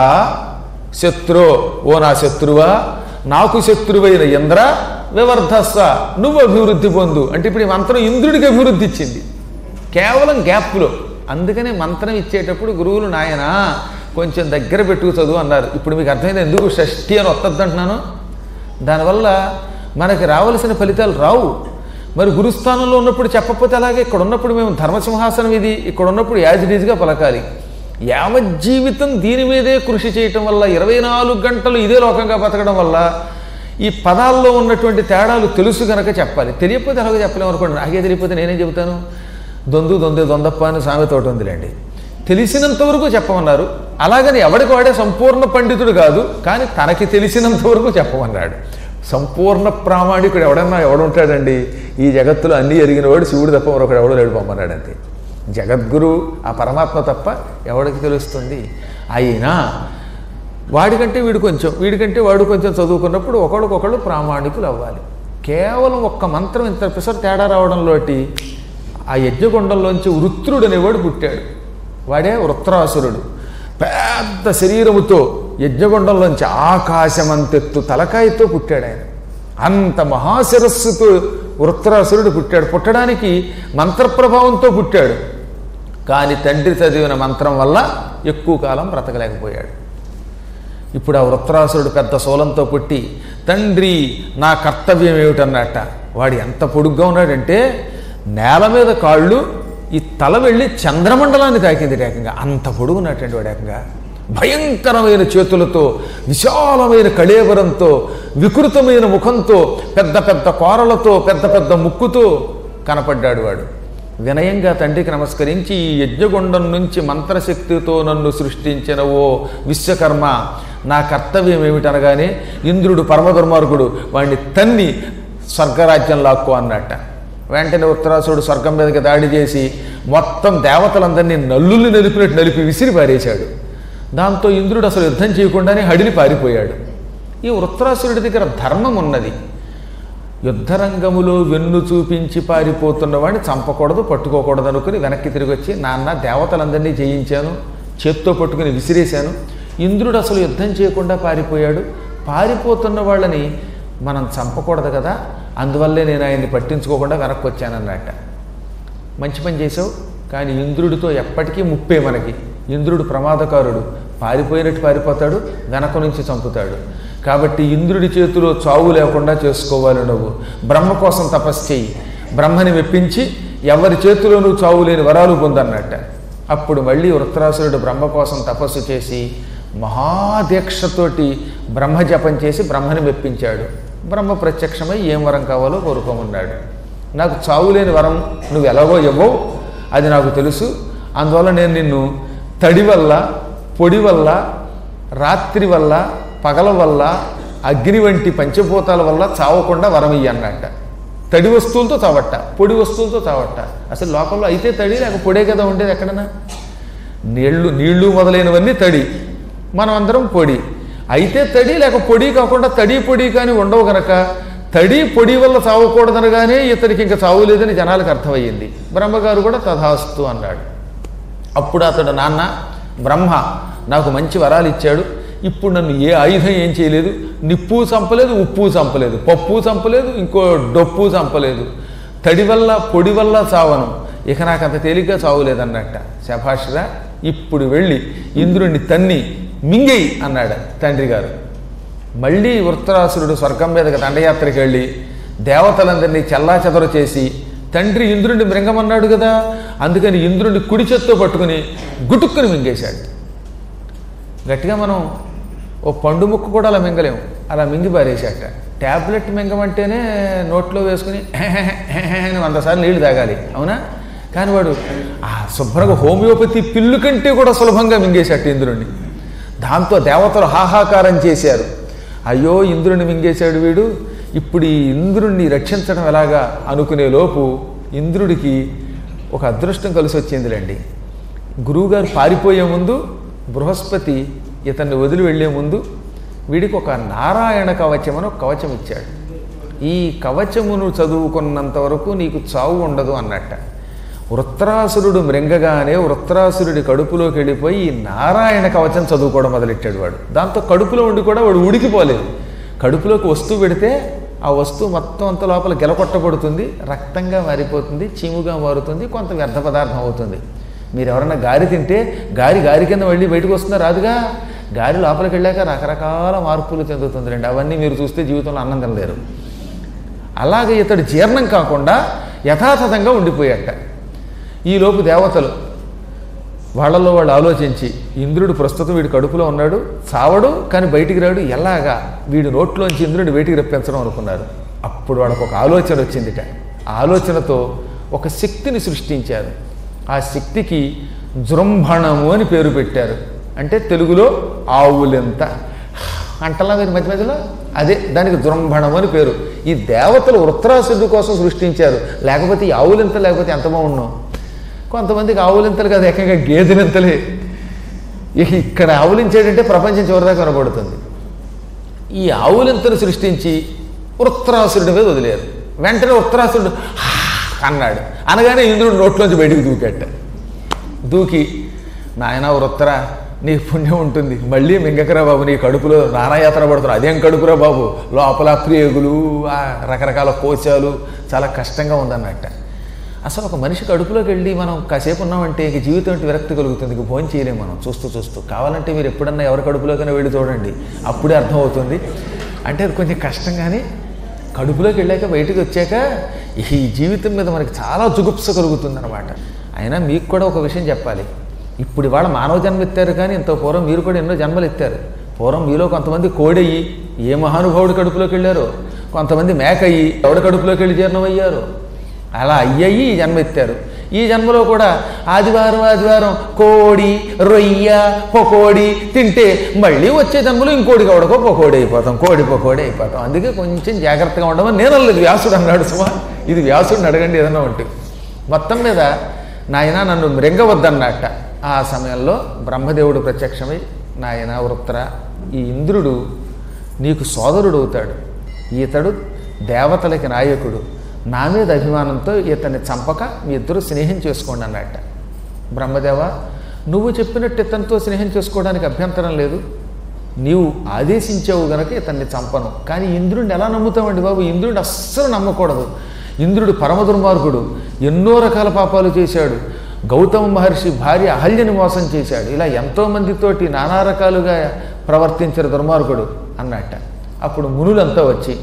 శత్రు ఓ నా శత్రువా నాకు శత్రువైన ఇంద్ర వివర్ధస్వ నువ్వు అభివృద్ధి పొందు అంటే ఇప్పుడు ఈ మంత్రం ఇంద్రుడికి అభివృద్ధి ఇచ్చింది కేవలం గ్యాప్లో అందుకనే మంత్రం ఇచ్చేటప్పుడు గురువులు నాయన కొంచెం దగ్గర పెట్టుకు చదువు అన్నారు ఇప్పుడు మీకు అర్థమైంది ఎందుకు షష్ఠి అని వస్తుంది అంటున్నాను దానివల్ల మనకి రావలసిన ఫలితాలు రావు మరి గురుస్థానంలో ఉన్నప్పుడు చెప్పకపోతే అలాగే ఇక్కడ ఉన్నప్పుడు మేము ధర్మసింహాసనం ఇది ఇక్కడ ఉన్నప్పుడు యాజిడీజ్గా పలకాలి యావజ్జీవితం దీని మీదే కృషి చేయటం వల్ల ఇరవై నాలుగు గంటలు ఇదే లోకంగా బతకడం వల్ల ఈ పదాల్లో ఉన్నటువంటి తేడాలు తెలుసు కనుక చెప్పాలి తెలియకపోతే అలాగే చెప్పలేము అనుకోండి నాకే తెలియకపోతే నేనేం చెబుతాను దొందు దొందే దొందప్ప అని సామెత ఒకటి ఉందిలేండి తెలిసినంత వరకు చెప్పమన్నారు అలాగని ఎవడికి వాడే సంపూర్ణ పండితుడు కాదు కానీ తనకి తెలిసినంత వరకు చెప్పమన్నాడు సంపూర్ణ ప్రామాణికుడు ఎవడన్నా ఎవడుంటాడండి ఈ జగత్తులో అన్నీ ఎరిగినవాడు శివుడు తప్ప మరొకడు ఎవడో లేడు పొమ్మన్నాడు అంతే జగద్గురు ఆ పరమాత్మ తప్ప ఎవడికి తెలుస్తుంది అయినా వాడికంటే వీడు కొంచెం వీడికంటే వాడు కొంచెం చదువుకున్నప్పుడు ఒకళ్ళకొకళ్ళు ప్రామాణికులు అవ్వాలి కేవలం ఒక్క మంత్రం ఇంత పిసరు తేడా రావడంలోటి ఆ యజ్ఞగుండంలోంచి వృత్రుడు అనేవాడు పుట్టాడు వాడే వృత్రాసురుడు పెద్ద శరీరముతో యజ్ఞగుండంలోంచి ఆకాశమంతెత్తు తలకాయతో పుట్టాడు ఆయన అంత మహాశిరస్సుతో వృత్రాసురుడు పుట్టాడు పుట్టడానికి మంత్రప్రభావంతో పుట్టాడు కానీ తండ్రి చదివిన మంత్రం వల్ల ఎక్కువ కాలం బ్రతకలేకపోయాడు ఇప్పుడు ఆ వృత్రాసురుడు పెద్ద శూలంతో పుట్టి తండ్రి నా కర్తవ్యం ఏమిటన్నట్ట వాడు ఎంత పొడుగ్గా ఉన్నాడంటే నేల మీద కాళ్ళు ఈ తల వెళ్ళి చంద్రమండలాన్ని తాకింది ఏకంగా అంత పొడుగున్నటువంటి వాడు ఏకంగా భయంకరమైన చేతులతో విశాలమైన కళేవరంతో వికృతమైన ముఖంతో పెద్ద పెద్ద కోరలతో పెద్ద పెద్ద ముక్కుతో కనపడ్డాడు వాడు వినయంగా తండ్రికి నమస్కరించి ఈ యజ్ఞగుండం నుంచి మంత్రశక్తితో నన్ను సృష్టించిన ఓ విశ్వకర్మ నా కర్తవ్యం ఏమిటనగానే ఇంద్రుడు పరమదుర్మార్గుడు వాడిని తన్ని స్వర్గరాజ్యం లాక్కో అన్నట్ట వెంటనే ఉత్తరాసుడు స్వర్గం మీదకి దాడి చేసి మొత్తం దేవతలందరినీ నల్లుల్ని నలిపినట్టు నలిపి విసిరి పారేశాడు దాంతో ఇంద్రుడు అసలు యుద్ధం చేయకుండానే హడిలి పారిపోయాడు ఈ వృత్రాసురుడి దగ్గర ధర్మం ఉన్నది యుద్ధరంగములో వెన్ను చూపించి పారిపోతున్న వాడిని చంపకూడదు పట్టుకోకూడదు అనుకుని వెనక్కి తిరిగి వచ్చి నాన్న దేవతలందరినీ జయించాను చేత్తో పట్టుకుని విసిరేశాను ఇంద్రుడు అసలు యుద్ధం చేయకుండా పారిపోయాడు పారిపోతున్న వాళ్ళని మనం చంపకూడదు కదా అందువల్లే నేను ఆయన్ని పట్టించుకోకుండా వెనక్కి వచ్చానన్నట్ట మంచి పని చేసావు కానీ ఇంద్రుడితో ఎప్పటికీ ముప్పే మనకి ఇంద్రుడు ప్రమాదకారుడు పారిపోయినట్టు పారిపోతాడు వెనక నుంచి చంపుతాడు కాబట్టి ఇంద్రుడి చేతిలో చావు లేకుండా చేసుకోవాలి నువ్వు బ్రహ్మ కోసం తపస్సు చెయ్యి బ్రహ్మని మెప్పించి ఎవరి చేతిలోనూ చావు లేని వరాలు పొందన్నట్ట అప్పుడు మళ్ళీ వృత్రాసురుడు బ్రహ్మ కోసం తపస్సు చేసి మహాదీక్షతోటి బ్రహ్మ జపం చేసి బ్రహ్మని మెప్పించాడు బ్రహ్మ ప్రత్యక్షమై ఏం వరం కావాలో కోరుకోమన్నాడు నాకు చావు లేని వరం నువ్వు ఎలాగో ఇవ్వవు అది నాకు తెలుసు అందువల్ల నేను నిన్ను తడి వల్ల పొడి వల్ల రాత్రి వల్ల పగల వల్ల అగ్ని వంటి పంచభూతాల వల్ల చావకుండా వరం ఇయ్యి అన్నట్ట తడి వస్తువులతో చావట్ట పొడి వస్తువులతో చావట్ట అసలు లోకంలో అయితే తడి లేక పొడే కదా ఉండేది ఎక్కడన్నా నీళ్లు నీళ్లు మొదలైనవన్నీ తడి మనం అందరం పొడి అయితే తడి లేక పొడి కాకుండా తడి పొడి కానీ ఉండవు కనుక తడి పొడి వల్ల చావకూడదనగానే ఇతనికి ఇంకా చావు లేదని జనాలకు అర్థమయ్యింది బ్రహ్మగారు కూడా తథాస్తు అన్నాడు అప్పుడు అతడు నాన్న బ్రహ్మ నాకు మంచి వరాలు ఇచ్చాడు ఇప్పుడు నన్ను ఏ ఆయుధం ఏం చేయలేదు నిప్పు చంపలేదు ఉప్పు చంపలేదు పప్పు చంపలేదు ఇంకో డొప్పు చంపలేదు తడి వల్ల పొడి వల్ల చావను ఇక నాకు అంత తేలిగ్గా చావులేదన్నట్ట శభాష్రా ఇప్పుడు వెళ్ళి ఇంద్రుణ్ణి తన్ని మింగేయి అన్నాడు తండ్రి గారు మళ్ళీ వృత్తరాసురుడు స్వర్గం మీదకి దండయాత్రకి వెళ్ళి దేవతలందరినీ చెల్లాచెదరు చేసి తండ్రి ఇంద్రుడిని మృంగమన్నాడు కదా అందుకని ఇంద్రుడిని కుడి చేత్తో పట్టుకుని గుటుక్కుని మింగేశాడు గట్టిగా మనం ఓ పండు ముక్కు కూడా అలా మింగలేము అలా మింగి పారేశాట ట్యాబ్లెట్ మింగమంటేనే నోట్లో వేసుకుని అని వంద సార్లు నీళ్లు తాగాలి అవునా కానీ వాడు ఆ శుభ్రంగా హోమియోపతి పిల్లు కంటే కూడా సులభంగా మింగేశాట ఇంద్రుడిని దాంతో దేవతలు హాహాకారం చేశారు అయ్యో ఇంద్రుడిని మింగేశాడు వీడు ఇప్పుడు ఈ ఇంద్రుణ్ణి రక్షించడం ఎలాగా అనుకునే లోపు ఇంద్రుడికి ఒక అదృష్టం కలిసి వచ్చిందిలేండి గురువుగారు పారిపోయే ముందు బృహస్పతి ఇతన్ని వదిలి వెళ్ళే ముందు వీడికి ఒక నారాయణ కవచం అని ఒక కవచం ఇచ్చాడు ఈ కవచమును చదువుకున్నంత వరకు నీకు చావు ఉండదు అన్నట్ట వృత్రాసురుడు మృంగగానే వృత్రాసురుడి కడుపులోకి వెళ్ళిపోయి ఈ నారాయణ కవచం చదువుకోవడం మొదలెట్టాడు వాడు దాంతో కడుపులో ఉండి కూడా వాడు ఉడికిపోలేదు కడుపులోకి వస్తువు పెడితే ఆ వస్తువు మొత్తం అంత లోపల గెలకొట్టబడుతుంది రక్తంగా మారిపోతుంది చీముగా మారుతుంది కొంత వ్యర్థ పదార్థం అవుతుంది మీరు ఎవరన్నా గారి తింటే గారి గారి కింద వెళ్ళి బయటకు వస్తుందా రాదుగా గారి లోపలికి వెళ్ళాక రకరకాల మార్పులు చెందుతుంది రండి అవన్నీ మీరు చూస్తే జీవితంలో అన్నం తినలేరు అలాగే ఇతడు జీర్ణం కాకుండా యథాతథంగా ఉండిపోయాట ఈలోపు దేవతలు వాళ్ళలో వాళ్ళు ఆలోచించి ఇంద్రుడు ప్రస్తుతం వీడి కడుపులో ఉన్నాడు చావడు కానీ బయటికి రాడు ఎలాగా వీడి నోట్లోంచి ఇంద్రుడిని బయటికి రప్పించడం అనుకున్నారు అప్పుడు వాళ్ళకు ఒక ఆలోచన వచ్చిందిట ఆ ఆలోచనతో ఒక శక్తిని సృష్టించారు ఆ శక్తికి జృంభణము అని పేరు పెట్టారు అంటే తెలుగులో ఆవులెంత అంటలా మీరు మధ్య మధ్యలో అదే దానికి జృంభణం అని పేరు ఈ దేవతలు వృత్రాసుడి కోసం సృష్టించారు లేకపోతే ఈ ఆవులెంత లేకపోతే ఎంత బాగున్నాం కొంతమందికి ఆవులింతలు కదా ఏకంగా గేదెలింతలే ఇక ఇక్కడ ఆవులించేటంటే ప్రపంచం చివరిదాకా కనబడుతుంది ఈ ఆవులింతను సృష్టించి వృత్రాసురుడి మీద వదిలేరు వెంటనే వృత్రాసురుడు "హా" అన్నాడు అనగానే ఇంద్రుడు నోట్లోంచి బయటికి దూకట్ట దూకి నాయన వృత్తర నీ పుణ్యం ఉంటుంది మళ్ళీ మింగకరా బాబు నీ కడుపులో నానాయాత్ర పడుతున్నావు అదేం కడుపురా బాబు లోపల ప్రేగులు ఆ రకరకాల కోశాలు చాలా కష్టంగా ఉందన్నట్ట అసలు ఒక మనిషి కడుపులోకి వెళ్ళి మనం కాసేపు ఉన్నామంటే ఇంక జీవితం అంటే విరక్తి కలుగుతుంది ఇంక భోజనం చేయలేము మనం చూస్తూ చూస్తూ కావాలంటే మీరు ఎప్పుడన్నా ఎవరి కడుపులోకైనా వెళ్ళి చూడండి అప్పుడే అర్థమవుతుంది అంటే అది కొంచెం కష్టం కానీ కడుపులోకి వెళ్ళాక బయటికి వచ్చాక ఈ జీవితం మీద మనకి చాలా జుగుప్స కలుగుతుంది అనమాట అయినా మీకు కూడా ఒక విషయం చెప్పాలి ఇప్పుడు ఇవాళ మానవ జన్మ ఎత్తారు కానీ ఇంత పూర్వం మీరు కూడా ఎన్నో జన్మలు ఎత్తారు పూర్వం మీలో కొంతమంది కోడయ్యి ఏ మహానుభావుడు కడుపులోకి వెళ్ళారో కొంతమంది మేక అయ్యి ఎవడ కడుపులోకి వెళ్ళి జీర్ణమయ్యారు అలా అయ్యాయి ఈ జన్మ ఎత్తారు ఈ జన్మలో కూడా ఆదివారం ఆదివారం కోడి రొయ్య పకోడి తింటే మళ్ళీ వచ్చే జన్మలో ఇంకోటి కావడకో పకోడి అయిపోతాం కోడి పకోడి అయిపోతాం అందుకే కొంచెం జాగ్రత్తగా ఉండమని నేను అనలేదు వ్యాసుడు అన్నాడు సుమా ఇది వ్యాసుడిని అడగండి ఏదన్నా ఉంటే మొత్తం మీద నాయన నన్ను మృంగవద్దన్నట్ట ఆ సమయంలో బ్రహ్మదేవుడు ప్రత్యక్షమై నాయన వృత్ర ఈ ఇంద్రుడు నీకు సోదరుడు అవుతాడు ఈతడు దేవతలకి నాయకుడు నా మీద అభిమానంతో ఇతన్ని చంపక మీ ఇద్దరు స్నేహం చేసుకోండి అన్నట్ట బ్రహ్మదేవ నువ్వు చెప్పినట్టు ఇతనితో స్నేహం చేసుకోవడానికి అభ్యంతరం లేదు నీవు ఆదేశించావు గనక ఇతన్ని చంపను కానీ ఇంద్రుడిని ఎలా నమ్ముతామండి బాబు ఇంద్రుడిని అస్సలు నమ్మకూడదు ఇంద్రుడు పరమ దుర్మార్గుడు ఎన్నో రకాల పాపాలు చేశాడు గౌతమ మహర్షి భార్య అహల్యని మోసం చేశాడు ఇలా ఎంతోమందితోటి నానా రకాలుగా ప్రవర్తించిన దుర్మార్గుడు అన్నట్ట అప్పుడు మునులంతా వచ్చి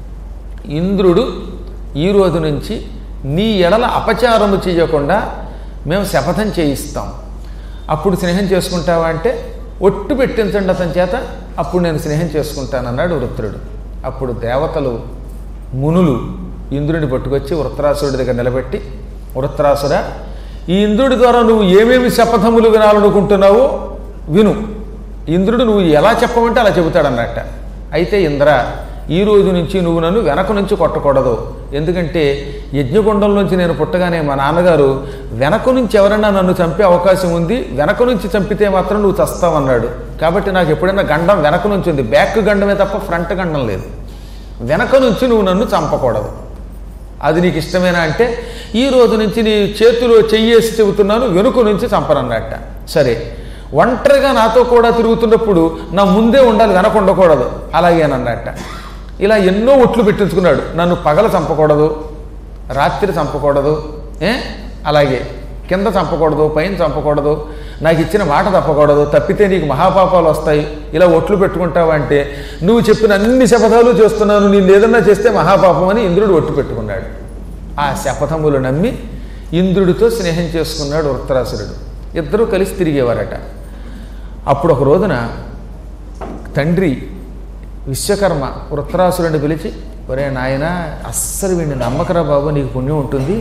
ఇంద్రుడు ఈ రోజు నుంచి నీ ఎడల అపచారము చేయకుండా మేము శపథం చేయిస్తాం అప్పుడు స్నేహం చేసుకుంటావా అంటే ఒట్టు పెట్టించండి అతని చేత అప్పుడు నేను స్నేహం చేసుకుంటానన్నాడు వృత్రుడు అప్పుడు దేవతలు మునులు ఇంద్రుడిని పట్టుకొచ్చి వృత్రాసురుడి దగ్గర నిలబెట్టి వృత్రాసుర ఈ ఇంద్రుడి ద్వారా నువ్వు ఏమేమి శపథములు వినాలనుకుంటున్నావో విను ఇంద్రుడు నువ్వు ఎలా చెప్పమంటే అలా చెబుతాడన్నట్ట అయితే ఇంద్ర ఈ రోజు నుంచి నువ్వు నన్ను వెనక నుంచి కొట్టకూడదు ఎందుకంటే యజ్ఞగుండం నుంచి నేను పుట్టగానే మా నాన్నగారు వెనక నుంచి ఎవరైనా నన్ను చంపే అవకాశం ఉంది వెనక నుంచి చంపితే మాత్రం నువ్వు చస్తావన్నాడు కాబట్టి నాకు ఎప్పుడైనా గండం వెనక నుంచి ఉంది బ్యాక్ గండమే తప్ప ఫ్రంట్ గండం లేదు వెనక నుంచి నువ్వు నన్ను చంపకూడదు అది నీకు ఇష్టమేనా అంటే ఈ రోజు నుంచి నీ చేతిలో చెయ్యేసి చెబుతున్నాను వెనుక నుంచి చంపనన్నట్ట సరే ఒంటరిగా నాతో కూడా తిరుగుతున్నప్పుడు నా ముందే ఉండాలి వెనక ఉండకూడదు అలాగేనన్నట్ట ఇలా ఎన్నో ఒట్లు పెట్టించుకున్నాడు నన్ను పగల చంపకూడదు రాత్రి చంపకూడదు ఏ అలాగే కింద చంపకూడదు పైన చంపకూడదు నాకు ఇచ్చిన మాట తప్పకూడదు తప్పితే నీకు మహాపాపాలు వస్తాయి ఇలా ఒట్లు పెట్టుకుంటావా అంటే నువ్వు చెప్పిన అన్ని శపథాలు చేస్తున్నాను నేను ఏదన్నా చేస్తే మహాపాపం అని ఇంద్రుడు ఒట్టు పెట్టుకున్నాడు ఆ శపథములు నమ్మి ఇంద్రుడితో స్నేహం చేసుకున్నాడు వృత్తరాసురుడు ఇద్దరూ కలిసి తిరిగేవారట అప్పుడు ఒక రోజున తండ్రి విశ్వకర్మ వృత్తరాసురుడిని పిలిచి ఒరే నాయన అస్సలు వీడిని నమ్మకరా బాబు నీకు పుణ్యం ఉంటుంది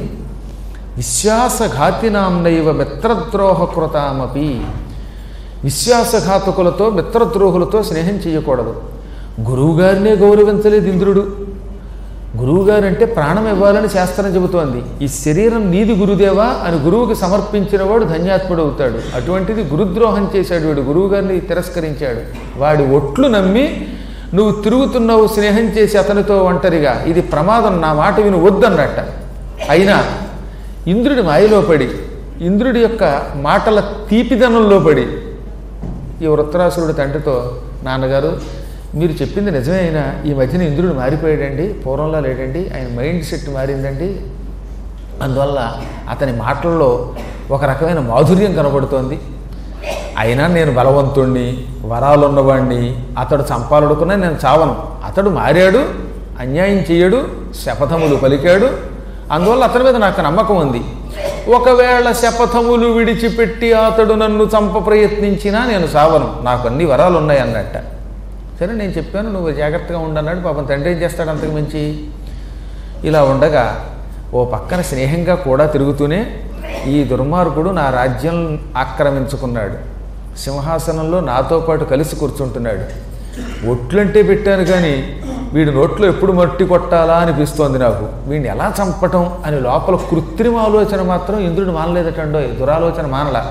విశ్వాసఘాతినాంనైవ మిత్రద్రోహ కృతామపి విశ్వాసఘాతకులతో మిత్రద్రోహులతో స్నేహం చేయకూడదు గురువుగారినే గౌరవించలేదు ఇంద్రుడు గురువుగారు అంటే ప్రాణం ఇవ్వాలని శాస్త్రం చెబుతోంది ఈ శరీరం నీది గురుదేవా అని గురువుకి సమర్పించిన వాడు ధన్యాత్ముడు అవుతాడు అటువంటిది గురుద్రోహం చేశాడు వీడు గురువుగారిని తిరస్కరించాడు వాడి ఒట్లు నమ్మి నువ్వు తిరుగుతున్నావు స్నేహం చేసి అతనితో ఒంటరిగా ఇది ప్రమాదం నా మాట విను వద్దన్నట్ట అయినా ఇంద్రుడి మాయలో పడి ఇంద్రుడి యొక్క మాటల తీపిదనంలో పడి ఈ వృత్తరాసురుడి తండ్రితో నాన్నగారు మీరు చెప్పింది నిజమే అయినా ఈ మధ్యన ఇంద్రుడు మారిపోయాడండి పూర్వంలో లేడండి ఆయన మైండ్ సెట్ మారిందండి అందువల్ల అతని మాటల్లో ఒక రకమైన మాధుర్యం కనబడుతోంది అయినా నేను బలవంతుణ్ణి వరాలు ఉన్నవాణ్ణి అతడు చంపాలనుకున్నా నేను చావను అతడు మారాడు అన్యాయం చేయడు శపథములు పలికాడు అందువల్ల అతని మీద నాకు నమ్మకం ఉంది ఒకవేళ శపథములు విడిచిపెట్టి అతడు నన్ను చంప ప్రయత్నించినా నేను సావను నాకు అన్ని వరాలు ఉన్నాయి అన్నట్ట సరే నేను చెప్పాను నువ్వు జాగ్రత్తగా ఉండన్నాడు పాపం తండ్రి ఏం చేస్తాడు అంతకు మించి ఇలా ఉండగా ఓ పక్కన స్నేహంగా కూడా తిరుగుతూనే ఈ దుర్మార్గుడు నా రాజ్యం ఆక్రమించుకున్నాడు సింహాసనంలో నాతో పాటు కలిసి కూర్చుంటున్నాడు ఒట్లంటే పెట్టాను కానీ వీడి నోట్లో ఎప్పుడు మట్టి కొట్టాలా అనిపిస్తోంది నాకు వీడిని ఎలా చంపటం అని లోపల కృత్రిమ ఆలోచన మాత్రం ఇంద్రుడు మానలేదటండో దురాలోచన మానలా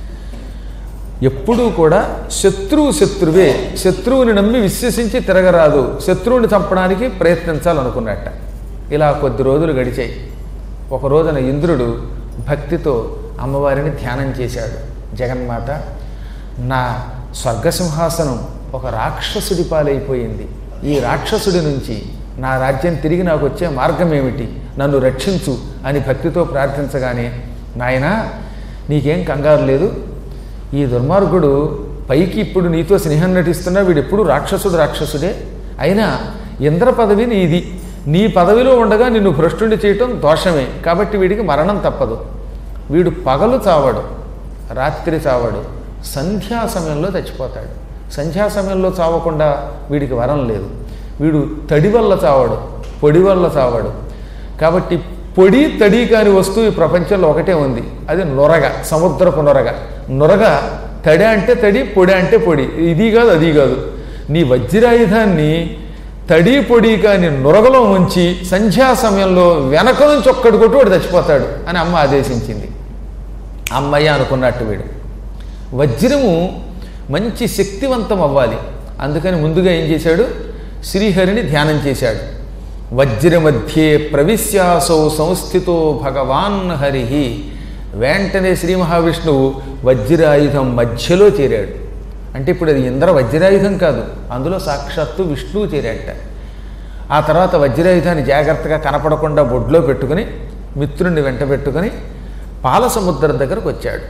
ఎప్పుడూ కూడా శత్రువు శత్రువే శత్రువుని నమ్మి విశ్వసించి తిరగరాదు శత్రువుని చంపడానికి ప్రయత్నించాలనుకున్నట్ట ఇలా కొద్ది రోజులు గడిచాయి ఒక రోజున ఇంద్రుడు భక్తితో అమ్మవారిని ధ్యానం చేశాడు జగన్మాత నా స్వర్గసింహాసనం ఒక రాక్షసుడి పాలైపోయింది ఈ రాక్షసుడి నుంచి నా రాజ్యం తిరిగి నాకు వచ్చే మార్గం ఏమిటి నన్ను రక్షించు అని భక్తితో ప్రార్థించగానే నాయనా నీకేం కంగారు లేదు ఈ దుర్మార్గుడు పైకి ఇప్పుడు నీతో స్నేహం నటిస్తున్నా వీడు ఎప్పుడు రాక్షసుడు రాక్షసుడే అయినా ఇంద్ర పదవి నీది నీ పదవిలో ఉండగా నిన్ను భ్రష్టుని చేయటం దోషమే కాబట్టి వీడికి మరణం తప్పదు వీడు పగలు చావడు రాత్రి చావడు సంధ్యా సమయంలో చచ్చిపోతాడు సంధ్యా సమయంలో చావకుండా వీడికి వరం లేదు వీడు తడి వల్ల చావడు పొడి వల్ల చావడు కాబట్టి పొడి తడి కాని వస్తువు ఈ ప్రపంచంలో ఒకటే ఉంది అది నొరగ సముద్రపు నొరగ నొరగ తడి అంటే తడి పొడి అంటే పొడి ఇది కాదు అది కాదు నీ వజ్రాయుధాన్ని తడి పొడి కాని నొరగలో ఉంచి సంధ్యా సమయంలో వెనక నుంచి ఒక్కడి కొట్టు వాడు చచ్చిపోతాడు అని అమ్మ ఆదేశించింది అమ్మయ్య అనుకున్నట్టు వీడు వజ్రము మంచి శక్తివంతం అవ్వాలి అందుకని ముందుగా ఏం చేశాడు శ్రీహరిని ధ్యానం చేశాడు వజ్రమధ్యే ప్రవిశ్యాసౌ సంస్థితో భగవాన్ హరి వెంటనే శ్రీ మహావిష్ణువు వజ్రాయుధం మధ్యలో చేరాడు అంటే ఇప్పుడు అది ఇంద్ర వజ్రాయుధం కాదు అందులో సాక్షాత్తు విష్ణువు చేరాట ఆ తర్వాత వజ్రాయుధాన్ని జాగ్రత్తగా కనపడకుండా బొడ్లో పెట్టుకుని మిత్రుణ్ణి వెంట పెట్టుకుని పాల సముద్రం దగ్గరకు వచ్చాడు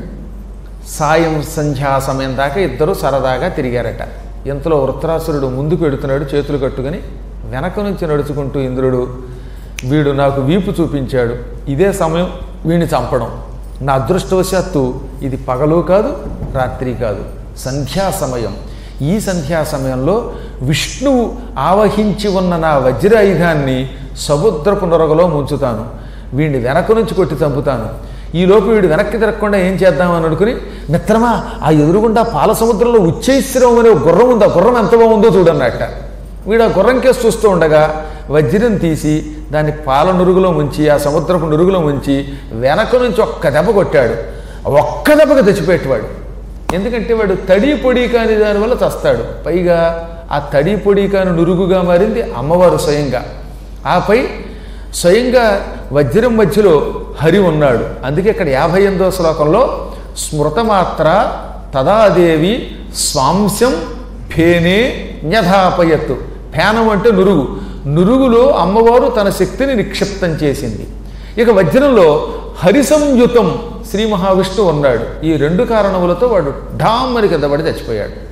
సాయం సంధ్యా సమయం దాకా ఇద్దరు సరదాగా తిరిగారట ఇంతలో వృత్రాసురుడు ముందుకు వెడుతున్నాడు చేతులు కట్టుకుని వెనక నుంచి నడుచుకుంటూ ఇంద్రుడు వీడు నాకు వీపు చూపించాడు ఇదే సమయం వీడిని చంపడం నా అదృష్టవశాత్తు ఇది పగలు కాదు రాత్రి కాదు సంధ్యా సమయం ఈ సంధ్యా సమయంలో విష్ణువు ఆవహించి ఉన్న నా వజ్రాయుధాన్ని సముద్రపు నొరగలో ముంచుతాను వీడిని వెనక నుంచి కొట్టి చంపుతాను ఈలోపు వీడు వెనక్కి తిరగకుండా ఏం చేద్దామని అనుకుని మిత్రమా ఆ ఎదురుగుండా పాల సముద్రంలో ఉచ్చైశ్వరం అనే ఒక గుర్రం ఉంది ఆ గుర్రం ఎంత బాగుందో చూడన్నట్ట వీడు ఆ గుర్రం కేసు చూస్తూ ఉండగా వజ్రం తీసి దాన్ని పాల నురుగులో ముంచి ఆ సముద్రపు నురుగులో ముంచి వెనక నుంచి ఒక్క దెబ్బ కొట్టాడు ఒక్క దెబ్బకు తెచ్చిపెట్టేవాడు ఎందుకంటే వాడు తడి పొడి కాని దానివల్ల చస్తాడు పైగా ఆ తడి పొడి కాని నురుగుగా మారింది అమ్మవారు స్వయంగా ఆపై స్వయంగా వజ్రం మధ్యలో హరి ఉన్నాడు అందుకే ఇక్కడ యాభై ఎనిమిదో శ్లోకంలో స్మృతమాత్ర తదాదేవి స్వాంశం ఫేనే న్యధాపయత్తు ఫేనం అంటే నురుగు నురుగులో అమ్మవారు తన శక్తిని నిక్షిప్తం చేసింది ఇక వజ్రంలో హరిసంయుతం శ్రీ మహావిష్ణువు ఉన్నాడు ఈ రెండు కారణములతో వాడు ఢామ్ అని కింద పడి చచ్చిపోయాడు